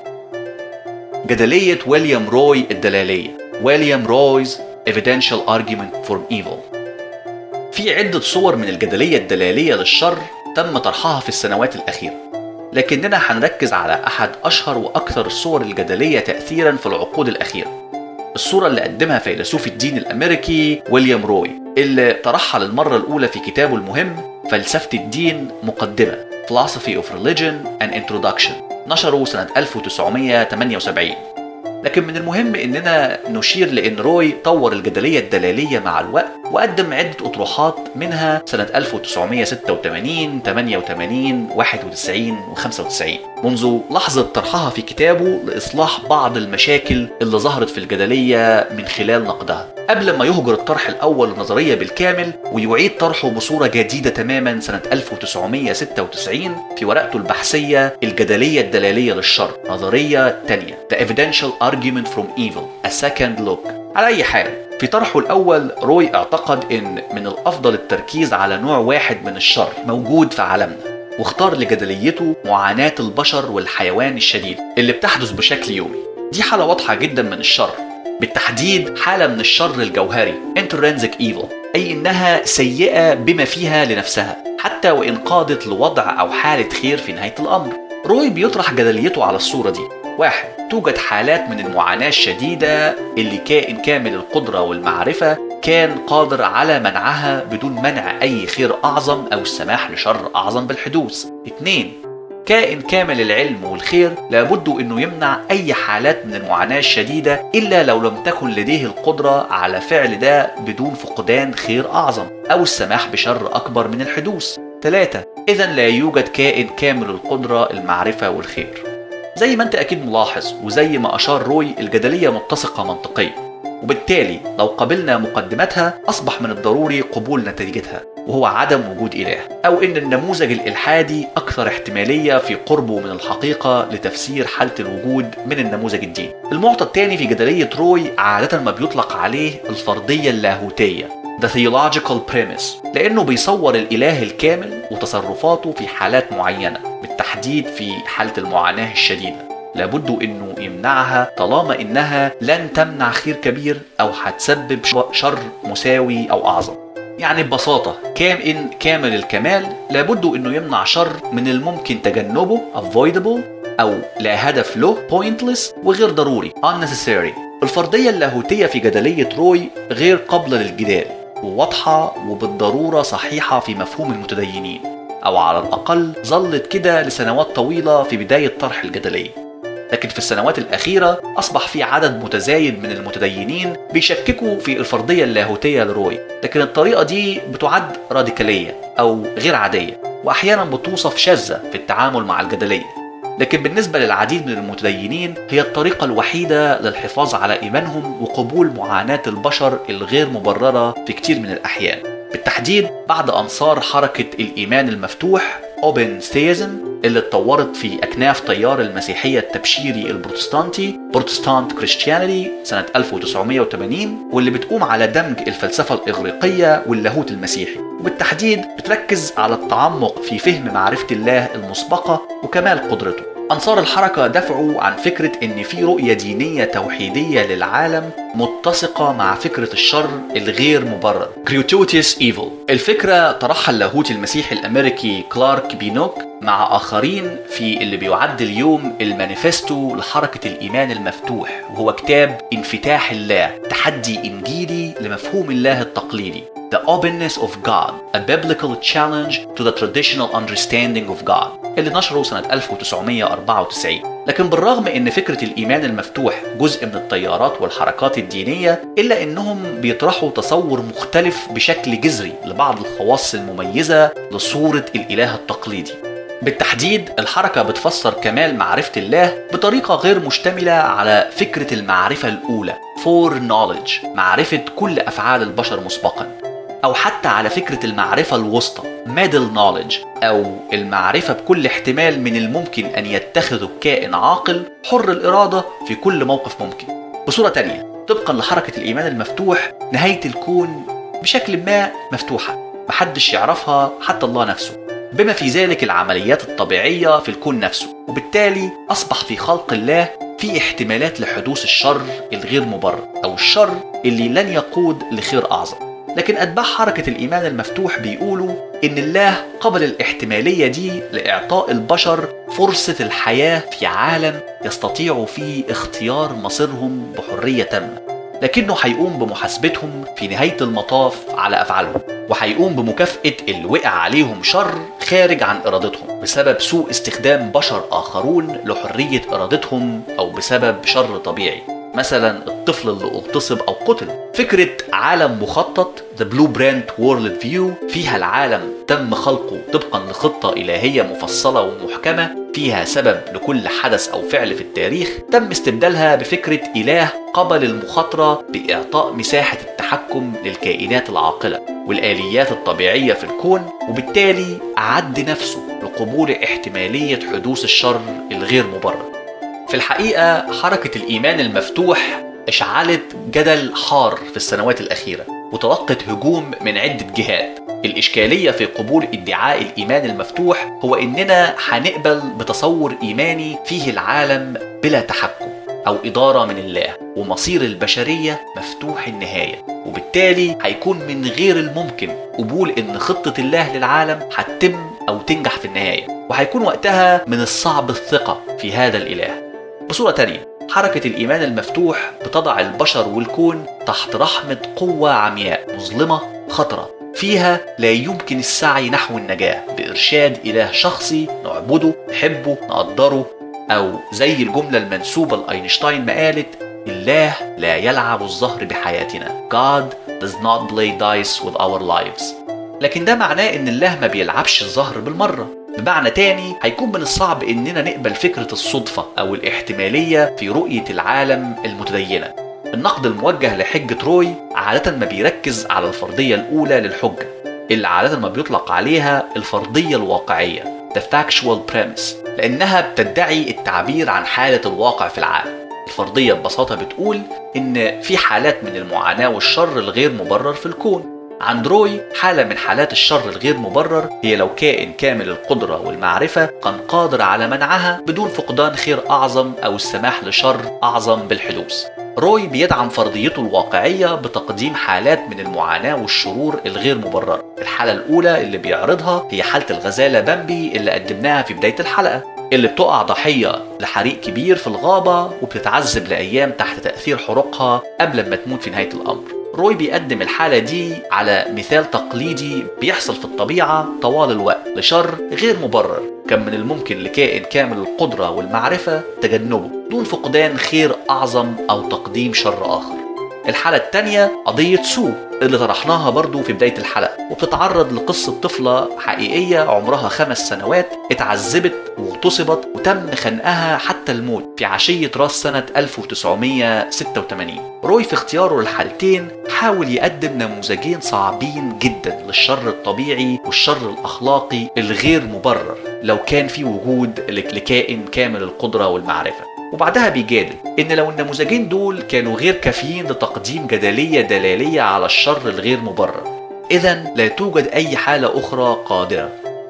جدلية ويليام روي الدلالية ويليام رويز Evidential Argument for Evil في عدة صور من الجدلية الدلالية للشر تم طرحها في السنوات الأخيرة لكننا هنركز على أحد أشهر وأكثر الصور الجدلية تأثيرا في العقود الأخيرة الصورة اللي قدمها فيلسوف الدين الأمريكي ويليام روي اللي طرحها للمرة الأولى في كتابه المهم فلسفة الدين مقدمة Philosophy of Religion and Introduction نشره سنة 1978 لكن من المهم اننا نشير لان روي طور الجدليه الدلاليه مع الوقت وقدم عدة أطروحات منها سنة 1986 88 91 و95 منذ لحظة طرحها في كتابه لإصلاح بعض المشاكل اللي ظهرت في الجدلية من خلال نقدها قبل ما يهجر الطرح الأول للنظرية بالكامل ويعيد طرحه بصورة جديدة تماما سنة 1996 في ورقته البحثية الجدلية الدلالية للشر نظرية تانية The Evidential Argument from Evil A Second Look على أي حال في طرحه الأول روي اعتقد إن من الأفضل التركيز على نوع واحد من الشر موجود في عالمنا واختار لجدليته معاناة البشر والحيوان الشديد اللي بتحدث بشكل يومي دي حالة واضحة جدا من الشر بالتحديد حالة من الشر الجوهري intrinsic evil أي إنها سيئة بما فيها لنفسها حتى وإن قادت لوضع أو حالة خير في نهاية الأمر روي بيطرح جدليته على الصورة دي واحد توجد حالات من المعاناة الشديدة اللي كائن كامل القدرة والمعرفة كان قادر على منعها بدون منع أي خير أعظم أو السماح لشر أعظم بالحدوث اثنين كائن كامل العلم والخير لابد انه يمنع اي حالات من المعاناه الشديده الا لو لم تكن لديه القدره على فعل ده بدون فقدان خير اعظم او السماح بشر اكبر من الحدوث. ثلاثة اذا لا يوجد كائن كامل القدره المعرفه والخير. زي ما انت اكيد ملاحظ وزي ما اشار روي الجدليه متسقه منطقيا. وبالتالي لو قبلنا مقدماتها اصبح من الضروري قبول نتيجتها وهو عدم وجود اله او ان النموذج الالحادي اكثر احتماليه في قربه من الحقيقه لتفسير حاله الوجود من النموذج الديني المعطى الثاني في جدليه روي عاده ما بيطلق عليه الفرضيه اللاهوتيه The theological premise لأنه بيصور الإله الكامل وتصرفاته في حالات معينة بالتحديد في حالة المعاناة الشديدة لابد انه يمنعها طالما انها لن تمنع خير كبير او هتسبب شر مساوي او اعظم يعني ببساطة كائن كامل الكمال لابد انه يمنع شر من الممكن تجنبه avoidable او لا هدف له pointless وغير ضروري unnecessary الفرضية اللاهوتية في جدلية روي غير قابلة للجدال وواضحة وبالضرورة صحيحة في مفهوم المتدينين أو على الأقل ظلت كده لسنوات طويلة في بداية طرح الجدلية لكن في السنوات الأخيرة أصبح في عدد متزايد من المتدينين بيشككوا في الفرضية اللاهوتية لروي لكن الطريقة دي بتعد راديكالية أو غير عادية وأحيانا بتوصف شاذة في التعامل مع الجدلية لكن بالنسبة للعديد من المتدينين هي الطريقة الوحيدة للحفاظ على إيمانهم وقبول معاناة البشر الغير مبررة في كتير من الأحيان بالتحديد بعد أنصار حركة الإيمان المفتوح اوبن ثيزم اللي اتطورت في اكناف تيار المسيحيه التبشيري البروتستانتي بروتستانت كريستيانيتي سنه 1980 واللي بتقوم على دمج الفلسفه الاغريقيه واللاهوت المسيحي وبالتحديد بتركز على التعمق في فهم معرفه الله المسبقه وكمال قدرته أنصار الحركة دفعوا عن فكرة إن في رؤية دينية توحيدية للعالم متسقة مع فكرة الشر الغير مبرر gratuitous evil الفكرة طرحها اللاهوت المسيحي الأمريكي كلارك بينوك مع آخرين في اللي بيعد اليوم المانيفستو لحركة الإيمان المفتوح وهو كتاب انفتاح الله تحدي إنجيلي لمفهوم الله التقليدي The Openness of God, a Biblical Challenge to the Traditional Understanding of God اللي نشره سنة 1994 لكن بالرغم ان فكرة الايمان المفتوح جزء من التيارات والحركات الدينية الا انهم بيطرحوا تصور مختلف بشكل جذري لبعض الخواص المميزة لصورة الاله التقليدي بالتحديد الحركة بتفسر كمال معرفة الله بطريقة غير مشتملة على فكرة المعرفة الأولى فور knowledge معرفة كل أفعال البشر مسبقا أو حتى على فكرة المعرفة الوسطى middle knowledge أو المعرفة بكل احتمال من الممكن أن يتخذه كائن عاقل حر الإرادة في كل موقف ممكن بصورة تانية طبقا لحركة الإيمان المفتوح نهاية الكون بشكل ما مفتوحة محدش يعرفها حتى الله نفسه بما في ذلك العمليات الطبيعية في الكون نفسه وبالتالي أصبح في خلق الله في احتمالات لحدوث الشر الغير مبرر أو الشر اللي لن يقود لخير أعظم لكن أتباع حركة الإيمان المفتوح بيقولوا إن الله قبل الاحتمالية دي لإعطاء البشر فرصة الحياة في عالم يستطيعوا فيه اختيار مصيرهم بحرية تامة لكنه هيقوم بمحاسبتهم في نهاية المطاف على أفعالهم وهيقوم بمكافأة اللي وقع عليهم شر خارج عن إرادتهم بسبب سوء استخدام بشر آخرون لحرية إرادتهم أو بسبب شر طبيعي مثلا الطفل اللي اغتصب او قتل فكرة عالم مخطط The Blueprint World View فيها العالم تم خلقه طبقا لخطة إلهية مفصلة ومحكمة فيها سبب لكل حدث أو فعل في التاريخ تم استبدالها بفكرة إله قبل المخاطرة بإعطاء مساحة التحكم للكائنات العاقلة والآليات الطبيعية في الكون وبالتالي أعد نفسه لقبول احتمالية حدوث الشر الغير مبرر في الحقيقة حركة الإيمان المفتوح اشعلت جدل حار في السنوات الأخيرة وتلقت هجوم من عدة جهات الإشكالية في قبول ادعاء الإيمان المفتوح هو إننا هنقبل بتصور إيماني فيه العالم بلا تحكم أو إدارة من الله ومصير البشرية مفتوح النهاية وبالتالي هيكون من غير الممكن قبول إن خطة الله للعالم هتتم أو تنجح في النهاية وهيكون وقتها من الصعب الثقة في هذا الإله بصورة تانية حركة الإيمان المفتوح بتضع البشر والكون تحت رحمة قوة عمياء مظلمة خطرة فيها لا يمكن السعي نحو النجاة بإرشاد إله شخصي نعبده نحبه نقدره أو زي الجملة المنسوبة لأينشتاين ما قالت الله لا يلعب الظهر بحياتنا God does not play dice with our lives لكن ده معناه ان الله ما بيلعبش الظهر بالمرة بمعنى تاني هيكون من الصعب اننا نقبل فكرة الصدفة او الاحتمالية في رؤية العالم المتدينة النقد الموجه لحجة روي عادة ما بيركز على الفرضية الأولى للحجة اللي عادة ما بيطلق عليها الفرضية الواقعية The Factual Premise لأنها بتدعي التعبير عن حالة الواقع في العالم الفرضية ببساطة بتقول إن في حالات من المعاناة والشر الغير مبرر في الكون عند روي حالة من حالات الشر الغير مبرر هي لو كائن كامل القدرة والمعرفة كان قادر على منعها بدون فقدان خير أعظم أو السماح لشر أعظم بالحدوث روي بيدعم فرضيته الواقعية بتقديم حالات من المعاناة والشرور الغير مبررة الحالة الأولى اللي بيعرضها هي حالة الغزالة بامبي اللي قدمناها في بداية الحلقة اللي بتقع ضحية لحريق كبير في الغابة وبتتعذب لأيام تحت تأثير حروقها قبل ما تموت في نهاية الأمر روي بيقدم الحالة دي على مثال تقليدي بيحصل في الطبيعة طوال الوقت لشر غير مبرر كان من الممكن لكائن كامل القدرة والمعرفة تجنبه دون فقدان خير أعظم أو تقديم شر آخر الحالة التانية قضية سو اللي طرحناها برضو في بداية الحلقة وبتتعرض لقصة طفلة حقيقية عمرها خمس سنوات اتعذبت واغتصبت وتم خنقها حتى الموت في عشية راس سنة 1986 روي في اختياره للحالتين حاول يقدم نموذجين صعبين جدا للشر الطبيعي والشر الأخلاقي الغير مبرر لو كان في وجود لكائن كامل القدرة والمعرفة وبعدها بيجادل ان لو النموذجين دول كانوا غير كافيين لتقديم جدليه دلاليه على الشر الغير مبرر اذا لا توجد اي حاله اخرى قادره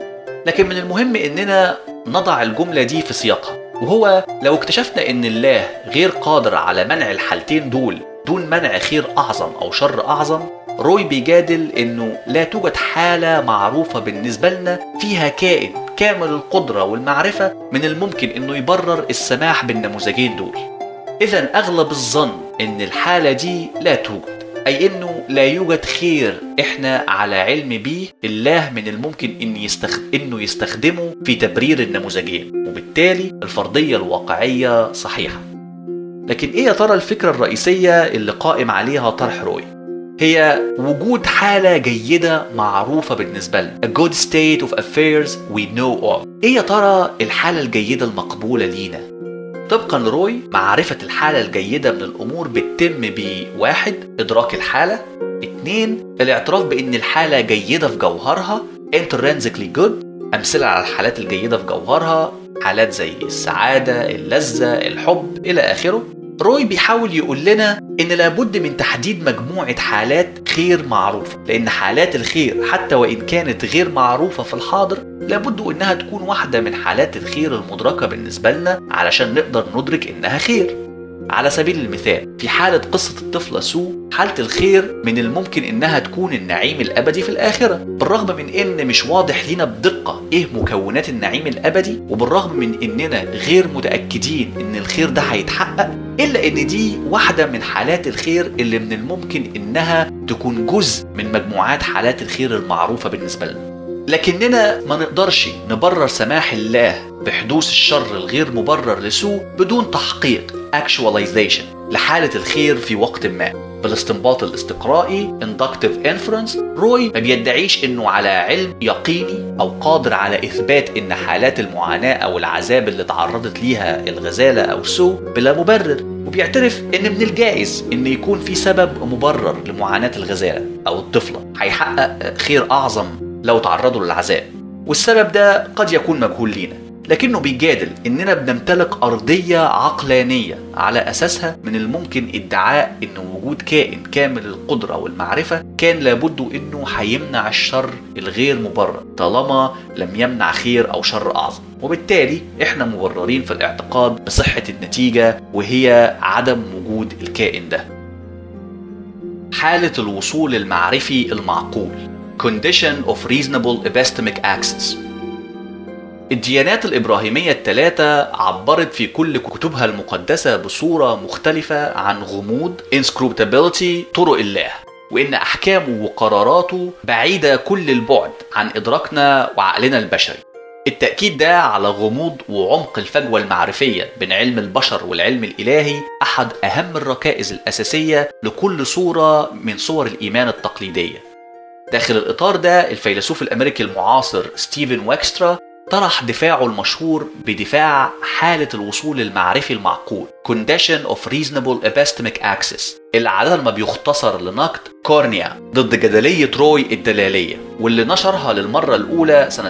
لكن من المهم اننا نضع الجمله دي في سياقها وهو لو اكتشفنا ان الله غير قادر على منع الحالتين دول دون منع خير اعظم او شر اعظم روي بيجادل انه لا توجد حاله معروفه بالنسبه لنا فيها كائن كامل القدرة والمعرفة من الممكن انه يبرر السماح بالنموذجين دول اذا اغلب الظن ان الحالة دي لا توجد اي انه لا يوجد خير احنا على علم بيه الله من الممكن إن يستخد... انه يستخدمه في تبرير النموذجين وبالتالي الفرضية الواقعية صحيحة لكن ايه يا ترى الفكرة الرئيسية اللي قائم عليها طرح روي هي وجود حالة جيدة معروفة بالنسبة لنا A good state of affairs we know of ايه يا ترى الحالة الجيدة المقبولة لينا طبقا لروي معرفة الحالة الجيدة من الأمور بتتم بواحد إدراك الحالة اتنين الاعتراف بأن الحالة جيدة في جوهرها intrinsically good أمثلة على الحالات الجيدة في جوهرها حالات زي السعادة اللذة الحب إلى آخره روي بيحاول يقول لنا ان لابد من تحديد مجموعه حالات خير معروفه لان حالات الخير حتى وان كانت غير معروفه في الحاضر لابد انها تكون واحده من حالات الخير المدركه بالنسبه لنا علشان نقدر ندرك انها خير على سبيل المثال في حالة قصة الطفلة سو حالة الخير من الممكن إنها تكون النعيم الأبدي في الآخرة بالرغم من إن مش واضح لنا بدقة إيه مكونات النعيم الأبدي وبالرغم من إننا غير متأكدين إن الخير ده هيتحقق إلا إن دي واحدة من حالات الخير اللي من الممكن إنها تكون جزء من مجموعات حالات الخير المعروفة بالنسبة لنا لكننا ما نقدرش نبرر سماح الله بحدوث الشر الغير مبرر لسوء بدون تحقيق actualization لحالة الخير في وقت ما بالاستنباط الاستقرائي inductive inference روي ما بيدعيش انه على علم يقيني او قادر على اثبات ان حالات المعاناة او العذاب اللي تعرضت ليها الغزالة او سو بلا مبرر وبيعترف ان من الجائز ان يكون في سبب مبرر لمعاناة الغزالة او الطفلة هيحقق خير اعظم لو تعرضوا للعذاب والسبب ده قد يكون مجهول لينا لكنه بيجادل اننا بنمتلك ارضيه عقلانيه على اساسها من الممكن ادعاء ان وجود كائن كامل القدره والمعرفه كان لابد انه هيمنع الشر الغير مبرر طالما لم يمنع خير او شر اعظم وبالتالي احنا مبررين في الاعتقاد بصحه النتيجه وهي عدم وجود الكائن ده حاله الوصول المعرفي المعقول condition of reasonable epistemic access الديانات الإبراهيمية الثلاثة عبرت في كل كتبها المقدسة بصورة مختلفة عن غموض inscrutability طرق الله وإن أحكامه وقراراته بعيدة كل البعد عن إدراكنا وعقلنا البشري التأكيد ده على غموض وعمق الفجوة المعرفية بين علم البشر والعلم الإلهي أحد أهم الركائز الأساسية لكل صورة من صور الإيمان التقليدية داخل الإطار ده الفيلسوف الأمريكي المعاصر ستيفن واكسترا طرح دفاعه المشهور بدفاع حالة الوصول المعرفي المعقول Condition of Reasonable Epistemic Access اللي عادة ما بيختصر لنقد كورنيا ضد جدلية روي الدلالية واللي نشرها للمرة الأولى سنة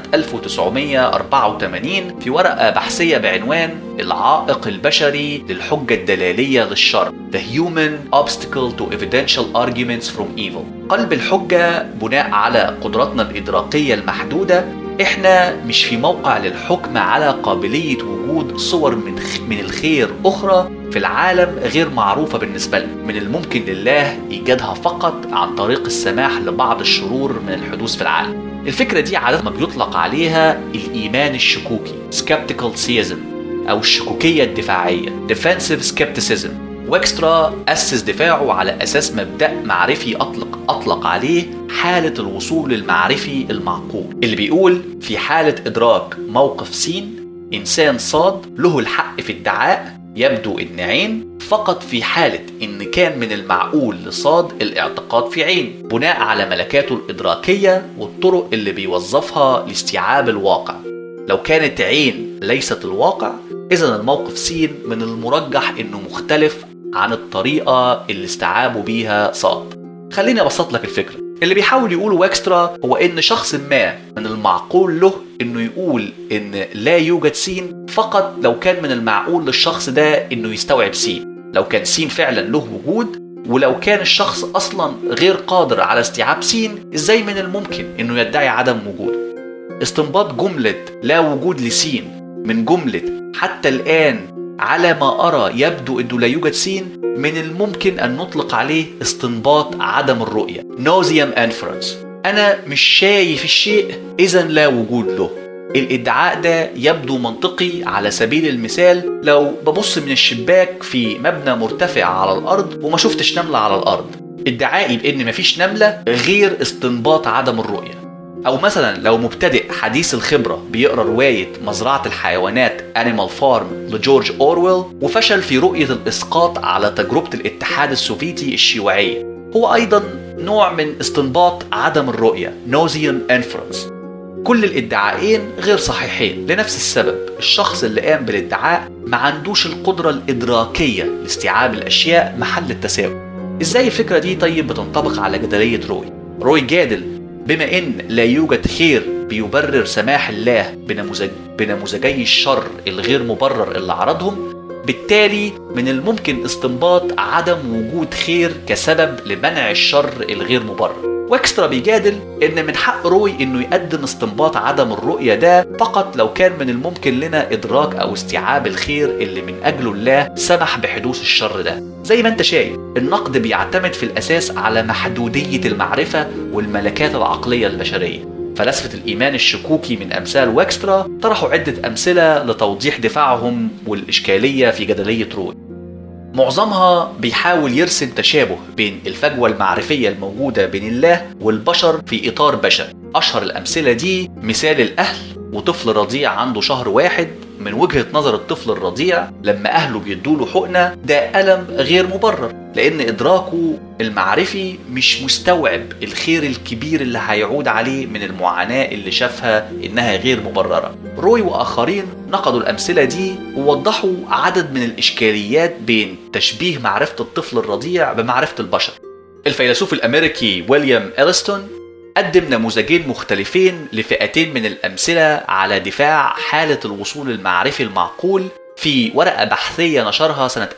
1984 في ورقة بحثية بعنوان العائق البشري للحجة الدلالية للشر The Human Obstacle to Evidential Arguments from Evil قلب الحجة بناء على قدراتنا الإدراكية المحدودة احنا مش في موقع للحكم على قابلية وجود صور من من الخير أخرى في العالم غير معروفة بالنسبة لنا من الممكن لله إيجادها فقط عن طريق السماح لبعض الشرور من الحدوث في العالم الفكرة دي عادة ما بيطلق عليها الإيمان الشكوكي skeptical theism أو الشكوكية الدفاعية defensive skepticism واكسترا أسس دفاعه على أساس مبدأ معرفي أطلق أطلق عليه حالة الوصول المعرفي المعقول اللي بيقول في حالة إدراك موقف سين إنسان صاد له الحق في ادعاء يبدو إن عين فقط في حالة إن كان من المعقول لصاد الاعتقاد في عين بناء على ملكاته الإدراكية والطرق اللي بيوظفها لاستيعاب الواقع لو كانت عين ليست الواقع إذا الموقف سين من المرجح إنه مختلف عن الطريقة اللي استيعابوا بيها صاد خليني أبسط لك الفكرة اللي بيحاول يقوله واكسترا هو ان شخص ما من المعقول له انه يقول ان لا يوجد سين فقط لو كان من المعقول للشخص ده انه يستوعب سين لو كان سين فعلا له وجود ولو كان الشخص اصلا غير قادر على استيعاب سين ازاي من الممكن انه يدعي عدم وجوده استنباط جملة لا وجود لسين من جملة حتى الآن على ما أرى يبدو أنه لا يوجد سين من الممكن أن نطلق عليه استنباط عدم الرؤية Nauseum inference أنا مش شايف الشيء إذا لا وجود له الادعاء ده يبدو منطقي على سبيل المثال لو ببص من الشباك في مبنى مرتفع على الأرض وما شفتش نملة على الأرض ادعائي بأن مفيش نملة غير استنباط عدم الرؤية أو مثلا لو مبتدئ حديث الخبرة بيقرأ رواية مزرعة الحيوانات أنيمال فارم لجورج أورويل وفشل في رؤية الإسقاط على تجربة الاتحاد السوفيتي الشيوعية هو أيضا نوع من استنباط عدم الرؤية نوزيان انفرنس كل الادعاءين غير صحيحين لنفس السبب الشخص اللي قام بالادعاء ما عندوش القدرة الإدراكية لاستيعاب الأشياء محل التساوي إزاي الفكرة دي طيب بتنطبق على جدلية روي روي جادل بما ان لا يوجد خير بيبرر سماح الله بنموذج بنموذجي الشر الغير مبرر اللي عرضهم بالتالي من الممكن استنباط عدم وجود خير كسبب لمنع الشر الغير مبرر واكسترا بيجادل ان من حق روي انه يقدم استنباط عدم الرؤيه ده فقط لو كان من الممكن لنا ادراك او استيعاب الخير اللي من اجله الله سمح بحدوث الشر ده زي ما انت شايف النقد بيعتمد في الاساس على محدوديه المعرفه والملكات العقليه البشريه فلسفة الإيمان الشكوكي من أمثال واكسترا طرحوا عدة أمثلة لتوضيح دفاعهم والإشكالية في جدلية روي معظمها بيحاول يرسم تشابه بين الفجوة المعرفية الموجودة بين الله والبشر في إطار بشري أشهر الأمثلة دي مثال الأهل وطفل رضيع عنده شهر واحد من وجهة نظر الطفل الرضيع لما أهله بيدوله حقنة ده ألم غير مبرر لأن إدراكه المعرفي مش مستوعب الخير الكبير اللي هيعود عليه من المعاناة اللي شافها إنها غير مبررة روي وآخرين نقدوا الأمثلة دي ووضحوا عدد من الإشكاليات بين تشبيه معرفة الطفل الرضيع بمعرفة البشر الفيلسوف الأمريكي ويليام إليستون قدم نموذجين مختلفين لفئتين من الأمثلة على دفاع حالة الوصول المعرفي المعقول في ورقة بحثية نشرها سنة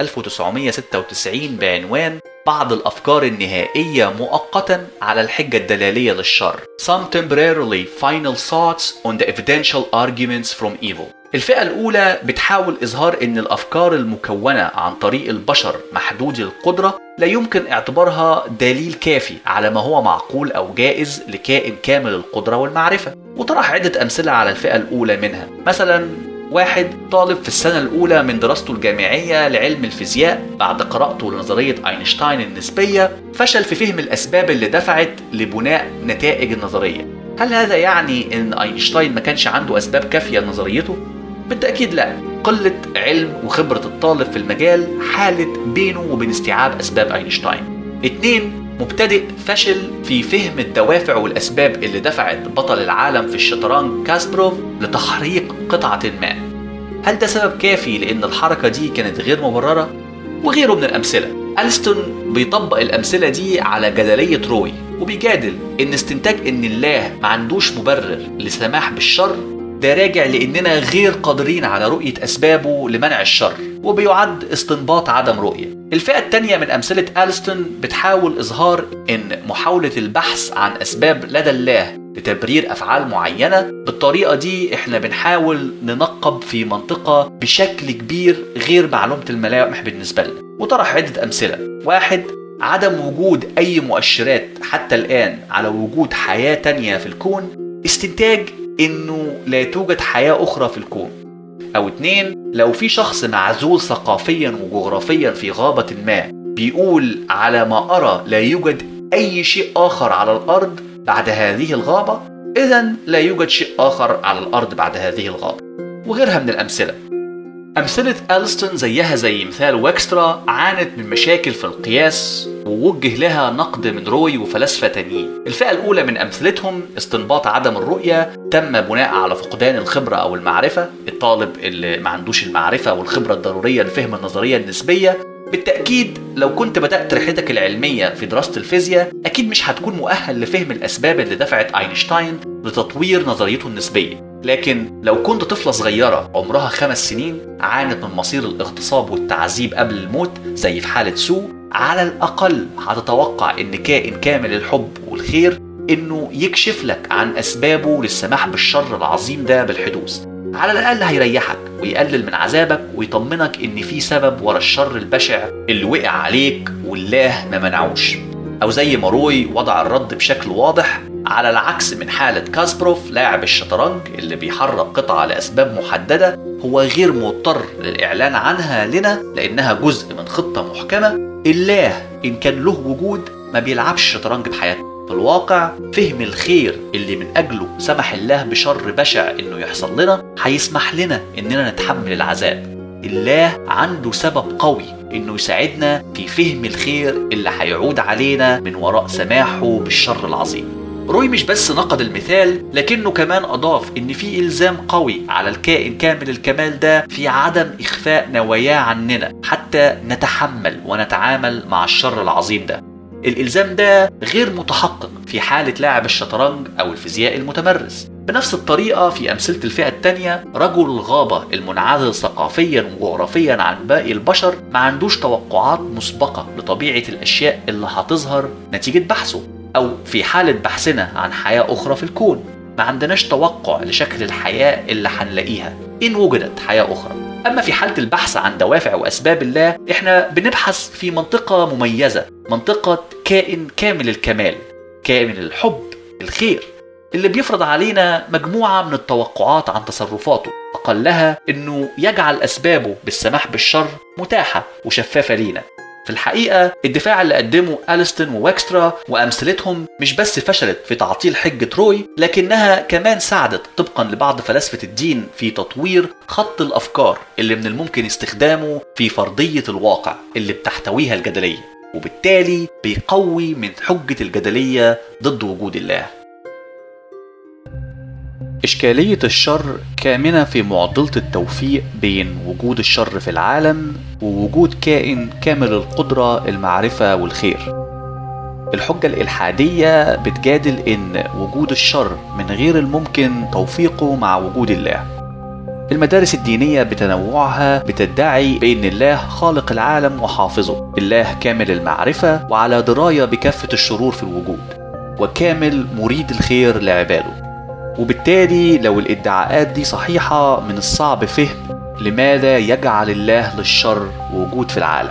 1996 بعنوان بعض الأفكار النهائية مؤقتا على الحجة الدلالية للشر Some temporarily final thoughts on the evidential arguments from evil الفئة الأولى بتحاول إظهار أن الأفكار المكونة عن طريق البشر محدودي القدرة لا يمكن اعتبارها دليل كافي على ما هو معقول أو جائز لكائن كامل القدرة والمعرفة وطرح عدة أمثلة على الفئة الأولى منها مثلا واحد طالب في السنة الأولى من دراسته الجامعية لعلم الفيزياء بعد قراءته لنظرية أينشتاين النسبية فشل في فهم الأسباب اللي دفعت لبناء نتائج النظرية هل هذا يعني أن أينشتاين ما كانش عنده أسباب كافية لنظريته؟ بالتأكيد لا قلة علم وخبرة الطالب في المجال حالت بينه وبين استيعاب أسباب أينشتاين اتنين مبتدئ فشل في فهم الدوافع والأسباب اللي دفعت بطل العالم في الشطرنج كاسبروف لتحريق قطعة ما هل ده سبب كافي لأن الحركة دي كانت غير مبررة؟ وغيره من الأمثلة ألستون بيطبق الأمثلة دي على جدلية روي وبيجادل إن استنتاج إن الله ما عندوش مبرر للسماح بالشر ده راجع لاننا غير قادرين على رؤيه اسبابه لمنع الشر وبيعد استنباط عدم رؤيه. الفئه الثانيه من امثله الستون بتحاول اظهار ان محاوله البحث عن اسباب لدى الله لتبرير افعال معينه بالطريقه دي احنا بنحاول ننقب في منطقه بشكل كبير غير معلومه الملامح بالنسبه لنا وطرح عده امثله. واحد عدم وجود اي مؤشرات حتى الان على وجود حياه تانية في الكون استنتاج انه لا توجد حياة اخرى في الكون او اتنين لو في شخص معزول ثقافيا وجغرافيا في غابة ما بيقول على ما ارى لا يوجد اي شيء اخر على الارض بعد هذه الغابة اذا لا يوجد شيء اخر على الارض بعد هذه الغابة وغيرها من الامثلة أمثلة ألستون زيها زي مثال ويكسترا عانت من مشاكل في القياس ووجه لها نقد من روي وفلاسفة تانيين الفئة الأولى من أمثلتهم استنباط عدم الرؤية تم بناء على فقدان الخبرة أو المعرفة الطالب اللي ما عندوش المعرفة والخبرة الضرورية لفهم النظرية النسبية بالتأكيد لو كنت بدأت رحلتك العلمية في دراسة الفيزياء أكيد مش هتكون مؤهل لفهم الأسباب اللي دفعت أينشتاين لتطوير نظريته النسبية لكن لو كنت طفلة صغيرة عمرها خمس سنين عانت من مصير الاغتصاب والتعذيب قبل الموت زي في حالة سو على الأقل هتتوقع إن كائن كامل الحب والخير إنه يكشف لك عن أسبابه للسماح بالشر العظيم ده بالحدوث على الأقل هيريحك ويقلل من عذابك ويطمنك إن في سبب ورا الشر البشع اللي وقع عليك والله ما منعوش أو زي ما روي وضع الرد بشكل واضح على العكس من حالة كاسبروف لاعب الشطرنج اللي بيحرك قطعة لأسباب محددة هو غير مضطر للإعلان عنها لنا لأنها جزء من خطة محكمة الله إن كان له وجود ما بيلعبش شطرنج بحياته في الواقع فهم الخير اللي من أجله سمح الله بشر بشع إنه يحصل لنا هيسمح لنا إننا نتحمل العذاب الله عنده سبب قوي انه يساعدنا في فهم الخير اللي هيعود علينا من وراء سماحه بالشر العظيم روي مش بس نقد المثال لكنه كمان أضاف إن في إلزام قوي على الكائن كامل الكمال ده في عدم إخفاء نواياه عننا حتى نتحمل ونتعامل مع الشر العظيم ده الإلزام ده غير متحقق في حالة لاعب الشطرنج أو الفيزياء المتمرس بنفس الطريقة في أمثلة الفئة التانية رجل الغابة المنعزل ثقافيا وجغرافيا عن باقي البشر ما عندوش توقعات مسبقة لطبيعة الأشياء اللي هتظهر نتيجة بحثه أو في حالة بحثنا عن حياة أخرى في الكون ما عندناش توقع لشكل الحياة اللي هنلاقيها إن وجدت حياة أخرى أما في حالة البحث عن دوافع وأسباب الله إحنا بنبحث في منطقة مميزة منطقة كائن كامل الكمال كامل الحب الخير اللي بيفرض علينا مجموعة من التوقعات عن تصرفاته أقلها إنه يجعل أسبابه بالسماح بالشر متاحة وشفافة لينا في الحقيقة الدفاع اللي قدمه أليستون وويكسترا وأمثلتهم مش بس فشلت في تعطيل حجة روي لكنها كمان ساعدت طبقا لبعض فلاسفة الدين في تطوير خط الأفكار اللي من الممكن استخدامه في فرضية الواقع اللي بتحتويها الجدلية وبالتالي بيقوي من حجة الجدلية ضد وجود الله إشكالية الشر كامنة في معضلة التوفيق بين وجود الشر في العالم ووجود كائن كامل القدرة المعرفة والخير الحجة الإلحادية بتجادل إن وجود الشر من غير الممكن توفيقه مع وجود الله المدارس الدينية بتنوعها بتدعي بأن الله خالق العالم وحافظه الله كامل المعرفة وعلى دراية بكافة الشرور في الوجود وكامل مريد الخير لعباده وبالتالي لو الادعاءات دي صحيحة من الصعب فهم لماذا يجعل الله للشر وجود في العالم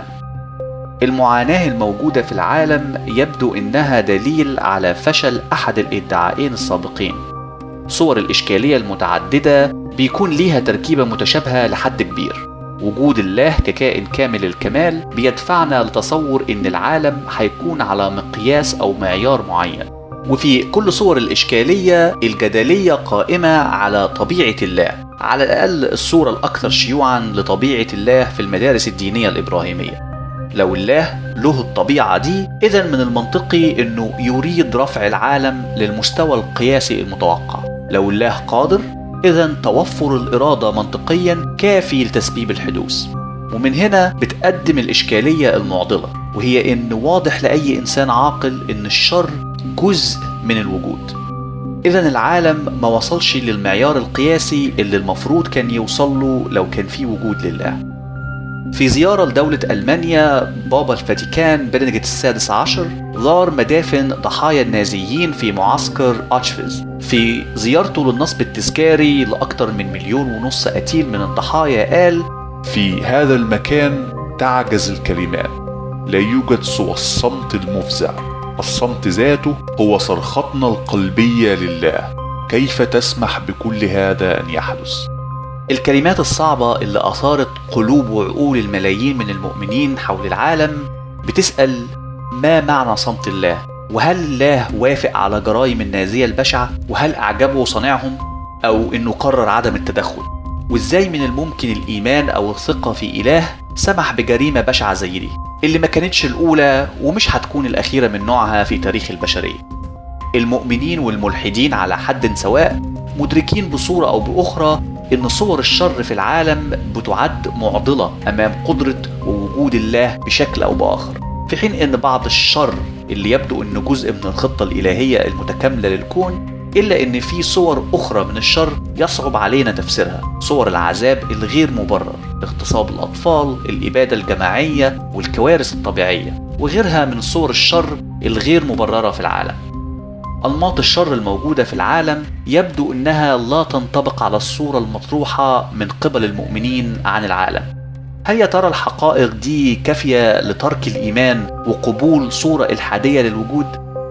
المعاناة الموجودة في العالم يبدو إنها دليل على فشل أحد الادعاءين السابقين صور الإشكالية المتعددة بيكون ليها تركيبة متشابهة لحد كبير وجود الله ككائن كامل الكمال بيدفعنا لتصور إن العالم هيكون على مقياس أو معيار معين وفي كل صور الإشكالية الجدلية قائمة على طبيعة الله على الأقل الصورة الأكثر شيوعا لطبيعة الله في المدارس الدينية الإبراهيمية لو الله له الطبيعة دي إذا من المنطقي أنه يريد رفع العالم للمستوى القياسي المتوقع لو الله قادر إذا توفر الإرادة منطقيا كافي لتسبيب الحدوث ومن هنا بتقدم الإشكالية المعضلة وهي إن واضح لأي إنسان عاقل إن الشر جزء من الوجود إذا العالم ما وصلش للمعيار القياسي اللي المفروض كان يوصل له لو كان في وجود لله في زيارة لدولة ألمانيا بابا الفاتيكان بنديكت السادس عشر زار مدافن ضحايا النازيين في معسكر أتشفيز في زيارته للنصب التذكاري لأكثر من مليون ونص قتيل من الضحايا قال في هذا المكان تعجز الكلمات لا يوجد سوى الصمت المفزع الصمت ذاته هو صرختنا القلبية لله كيف تسمح بكل هذا أن يحدث؟ الكلمات الصعبة اللي أثارت قلوب وعقول الملايين من المؤمنين حول العالم بتسأل ما معنى صمت الله؟ وهل الله وافق على جرائم النازية البشعة؟ وهل أعجبه صنيعهم؟ أو إنه قرر عدم التدخل؟ وإزاي من الممكن الإيمان أو الثقة في إله سمح بجريمة بشعة زي دي اللي ما كانتش الأولى ومش هتكون الأخيرة من نوعها في تاريخ البشرية المؤمنين والملحدين على حد سواء مدركين بصورة أو بأخرى إن صور الشر في العالم بتعد معضلة أمام قدرة ووجود الله بشكل أو بآخر في حين إن بعض الشر اللي يبدو إنه جزء من الخطة الإلهية المتكاملة للكون إلا إن في صور أخرى من الشر يصعب علينا تفسيرها صور العذاب الغير مبرر اغتصاب الأطفال الإبادة الجماعية والكوارث الطبيعية وغيرها من صور الشر الغير مبررة في العالم أنماط الشر الموجودة في العالم يبدو أنها لا تنطبق على الصورة المطروحة من قبل المؤمنين عن العالم هل يا ترى الحقائق دي كافية لترك الإيمان وقبول صورة إلحادية للوجود؟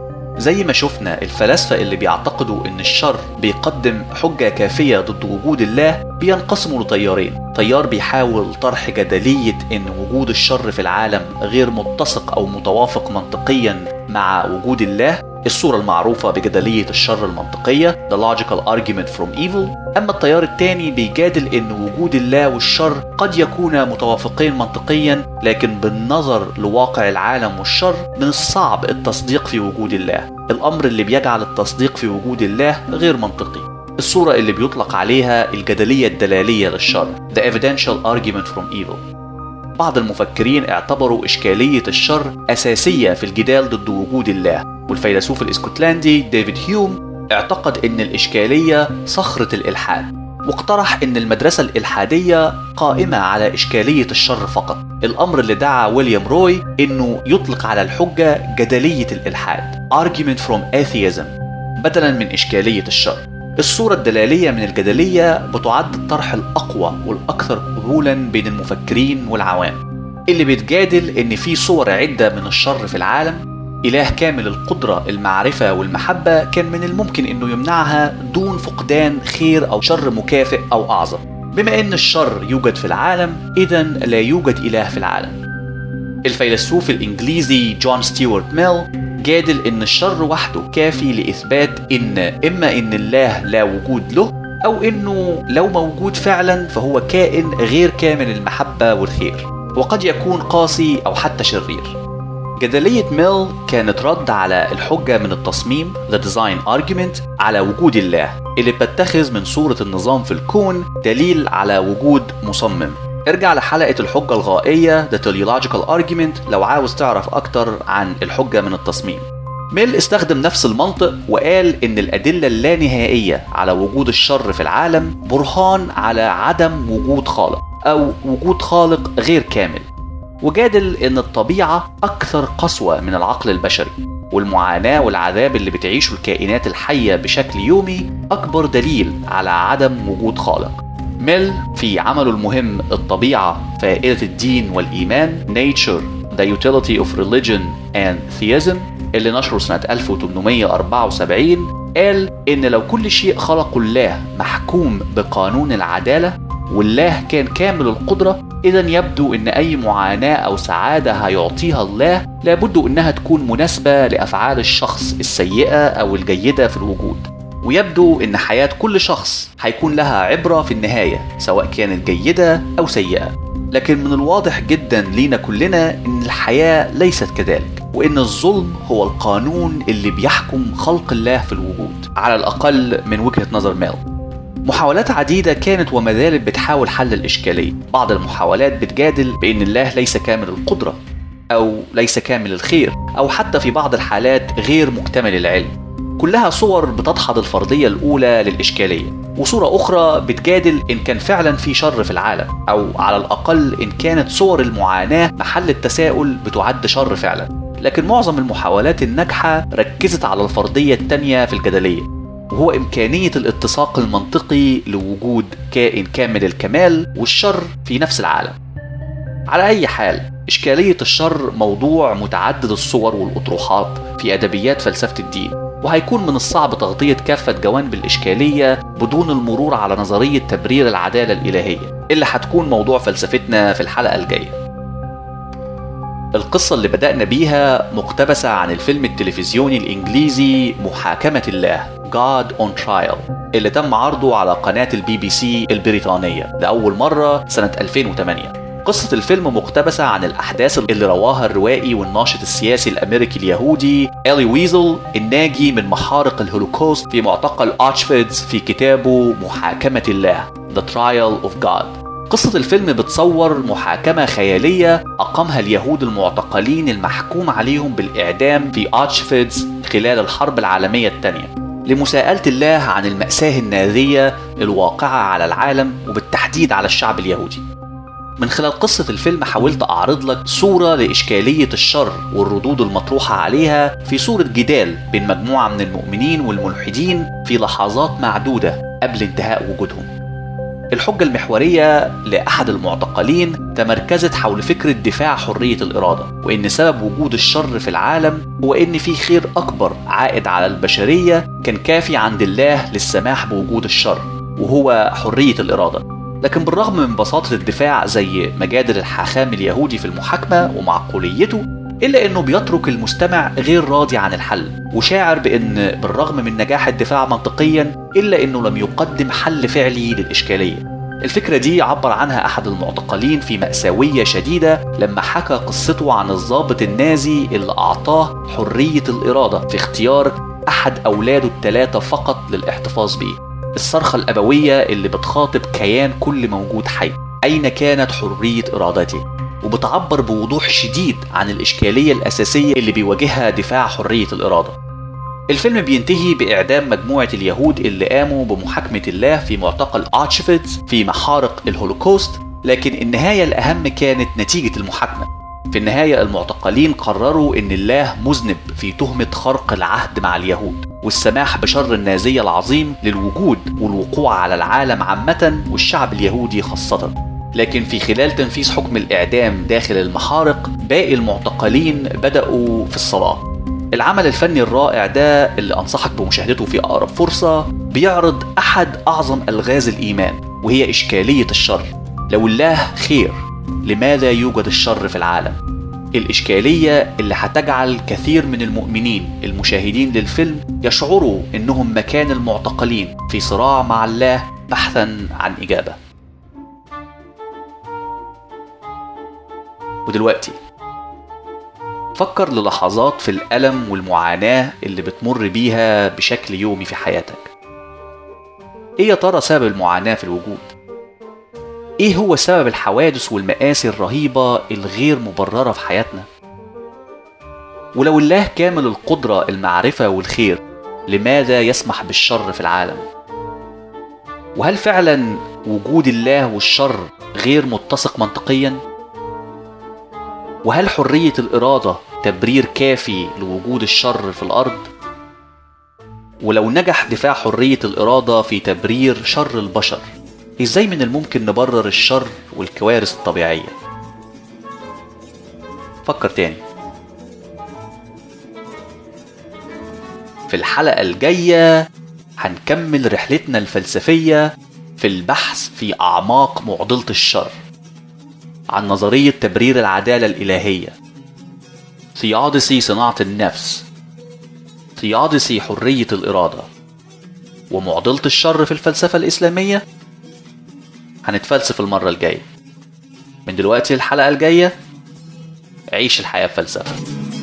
زي ما شفنا الفلاسفة اللي بيعتقدوا إن الشر بيقدم حجة كافية ضد وجود الله بينقسموا لتيارين تيار بيحاول طرح جدلية إن وجود الشر في العالم غير متسق أو متوافق منطقيا مع وجود الله الصورة المعروفة بجدلية الشر المنطقية The Logical Argument from Evil أما التيار الثاني بيجادل أن وجود الله والشر قد يكونا متوافقين منطقيا لكن بالنظر لواقع العالم والشر من الصعب التصديق في وجود الله الأمر اللي بيجعل التصديق في وجود الله غير منطقي الصورة اللي بيطلق عليها الجدلية الدلالية للشر The Evidential Argument from Evil بعض المفكرين اعتبروا إشكالية الشر أساسية في الجدال ضد وجود الله والفيلسوف الاسكتلندي ديفيد هيوم اعتقد ان الاشكاليه صخره الالحاد واقترح ان المدرسه الالحاديه قائمه على اشكاليه الشر فقط الامر اللي دعا ويليام روي انه يطلق على الحجه جدليه الالحاد argument from atheism بدلا من اشكاليه الشر الصورة الدلالية من الجدلية بتعد الطرح الأقوى والأكثر قبولا بين المفكرين والعوام اللي بتجادل إن في صور عدة من الشر في العالم إله كامل القدرة المعرفة والمحبة كان من الممكن أنه يمنعها دون فقدان خير أو شر مكافئ أو أعظم بما أن الشر يوجد في العالم إذا لا يوجد إله في العالم الفيلسوف الإنجليزي جون ستيوارت ميل جادل إن الشر وحده كافي لإثبات إن إما إن الله لا وجود له أو إنه لو موجود فعلا فهو كائن غير كامل المحبة والخير وقد يكون قاسي أو حتى شرير جدلية ميل كانت رد على الحجة من التصميم The Design Argument على وجود الله اللي بتتخذ من صورة النظام في الكون دليل على وجود مصمم ارجع لحلقة الحجة الغائية The Teleological Argument لو عاوز تعرف أكتر عن الحجة من التصميم ميل استخدم نفس المنطق وقال إن الأدلة اللانهائية على وجود الشر في العالم برهان على عدم وجود خالق أو وجود خالق غير كامل وجادل إن الطبيعة أكثر قسوة من العقل البشري والمعاناة والعذاب اللي بتعيشه الكائنات الحية بشكل يومي أكبر دليل على عدم وجود خالق ميل في عمله المهم الطبيعة فائدة الدين والإيمان Nature The Utility of Religion and Theism اللي نشره سنة 1874 قال إن لو كل شيء خلقه الله محكوم بقانون العدالة والله كان كامل القدرة إذا يبدو إن أي معاناة أو سعادة هيعطيها الله لابد إنها تكون مناسبة لأفعال الشخص السيئة أو الجيدة في الوجود ويبدو إن حياة كل شخص هيكون لها عبرة في النهاية سواء كانت جيدة أو سيئة لكن من الواضح جدا لينا كلنا إن الحياة ليست كذلك وإن الظلم هو القانون اللي بيحكم خلق الله في الوجود على الأقل من وجهة نظر ميل محاولات عديدة كانت وما زالت بتحاول حل الإشكالية بعض المحاولات بتجادل بأن الله ليس كامل القدرة أو ليس كامل الخير أو حتى في بعض الحالات غير مكتمل العلم كلها صور بتدحض الفرضية الأولى للإشكالية وصورة أخرى بتجادل إن كان فعلا في شر في العالم أو على الأقل إن كانت صور المعاناة محل التساؤل بتعد شر فعلا لكن معظم المحاولات الناجحة ركزت على الفرضية التانية في الجدلية وهو إمكانية الاتساق المنطقي لوجود كائن كامل الكمال والشر في نفس العالم. على أي حال، إشكالية الشر موضوع متعدد الصور والأطروحات في أدبيات فلسفة الدين، وهيكون من الصعب تغطية كافة جوانب الإشكالية بدون المرور على نظرية تبرير العدالة الإلهية، اللي هتكون موضوع فلسفتنا في الحلقة الجاية. القصة اللي بدأنا بيها مقتبسة عن الفيلم التلفزيوني الإنجليزي محاكمة الله God on Trial اللي تم عرضه على قناة البي بي سي البريطانية لأول مرة سنة 2008 قصة الفيلم مقتبسة عن الأحداث اللي رواها الروائي والناشط السياسي الأمريكي اليهودي إلي ويزل الناجي من محارق الهولوكوست في معتقل أوتشفيتز في كتابه محاكمة الله The Trial of God قصة الفيلم بتصور محاكمة خيالية أقامها اليهود المعتقلين المحكوم عليهم بالإعدام في أوتشفيتز خلال الحرب العالمية الثانية لمساءلة الله عن المأساة الناذية الواقعة على العالم وبالتحديد على الشعب اليهودي من خلال قصة الفيلم حاولت أعرض لك صورة لإشكالية الشر والردود المطروحة عليها في صورة جدال بين مجموعة من المؤمنين والملحدين في لحظات معدودة قبل انتهاء وجودهم الحجة المحورية لأحد المعتقلين تمركزت حول فكرة دفاع حرية الإرادة وإن سبب وجود الشر في العالم هو إن في خير أكبر عائد على البشرية كان كافي عند الله للسماح بوجود الشر وهو حرية الإرادة لكن بالرغم من بساطة الدفاع زي مجادل الحاخام اليهودي في المحاكمة ومعقوليته إلا إنه بيترك المستمع غير راضي عن الحل وشاعر بإن بالرغم من نجاح الدفاع منطقيا إلا إنه لم يقدم حل فعلي للإشكالية الفكرة دي عبر عنها أحد المعتقلين في مأساوية شديدة لما حكى قصته عن الضابط النازي اللي أعطاه حرية الإرادة في اختيار أحد أولاده الثلاثة فقط للاحتفاظ بيه الصرخة الأبوية اللي بتخاطب كيان كل موجود حي أين كانت حرية إرادته وبتعبر بوضوح شديد عن الإشكالية الأساسية اللي بيواجهها دفاع حرية الإرادة الفيلم بينتهي بإعدام مجموعة اليهود اللي قاموا بمحاكمة الله في معتقل أوتشفيتز في محارق الهولوكوست لكن النهاية الأهم كانت نتيجة المحاكمة في النهاية المعتقلين قرروا إن الله مذنب في تهمة خرق العهد مع اليهود والسماح بشر النازية العظيم للوجود والوقوع على العالم عامة والشعب اليهودي خاصة لكن في خلال تنفيذ حكم الإعدام داخل المحارق باقي المعتقلين بدأوا في الصلاة العمل الفني الرائع ده اللي أنصحك بمشاهدته في أقرب فرصة بيعرض أحد أعظم ألغاز الإيمان وهي إشكالية الشر لو الله خير لماذا يوجد الشر في العالم؟ الإشكالية اللي هتجعل كثير من المؤمنين المشاهدين للفيلم يشعروا إنهم مكان المعتقلين في صراع مع الله بحثا عن إجابة ودلوقتي فكر للحظات في الألم والمعاناة اللي بتمر بيها بشكل يومي في حياتك ايه يا ترى سبب المعاناة في الوجود؟ ايه هو سبب الحوادث والمآسي الرهيبة الغير مبررة في حياتنا؟ ولو الله كامل القدرة المعرفة والخير لماذا يسمح بالشر في العالم؟ وهل فعلا وجود الله والشر غير متسق منطقيا؟ وهل حرية الإرادة تبرير كافي لوجود الشر في الأرض؟ ولو نجح دفاع حرية الإرادة في تبرير شر البشر إزاي من الممكن نبرر الشر والكوارث الطبيعية؟ فكر تاني في الحلقة الجاية هنكمل رحلتنا الفلسفية في البحث في أعماق معضلة الشر عن نظرية تبرير العدالة الإلهية ثيادسي صناعة النفس ثيادسي حرية الإرادة ومعضلة الشر في الفلسفة الإسلامية هنتفلسف المرة الجاية من دلوقتي الحلقة الجاية عيش الحياة بفلسفة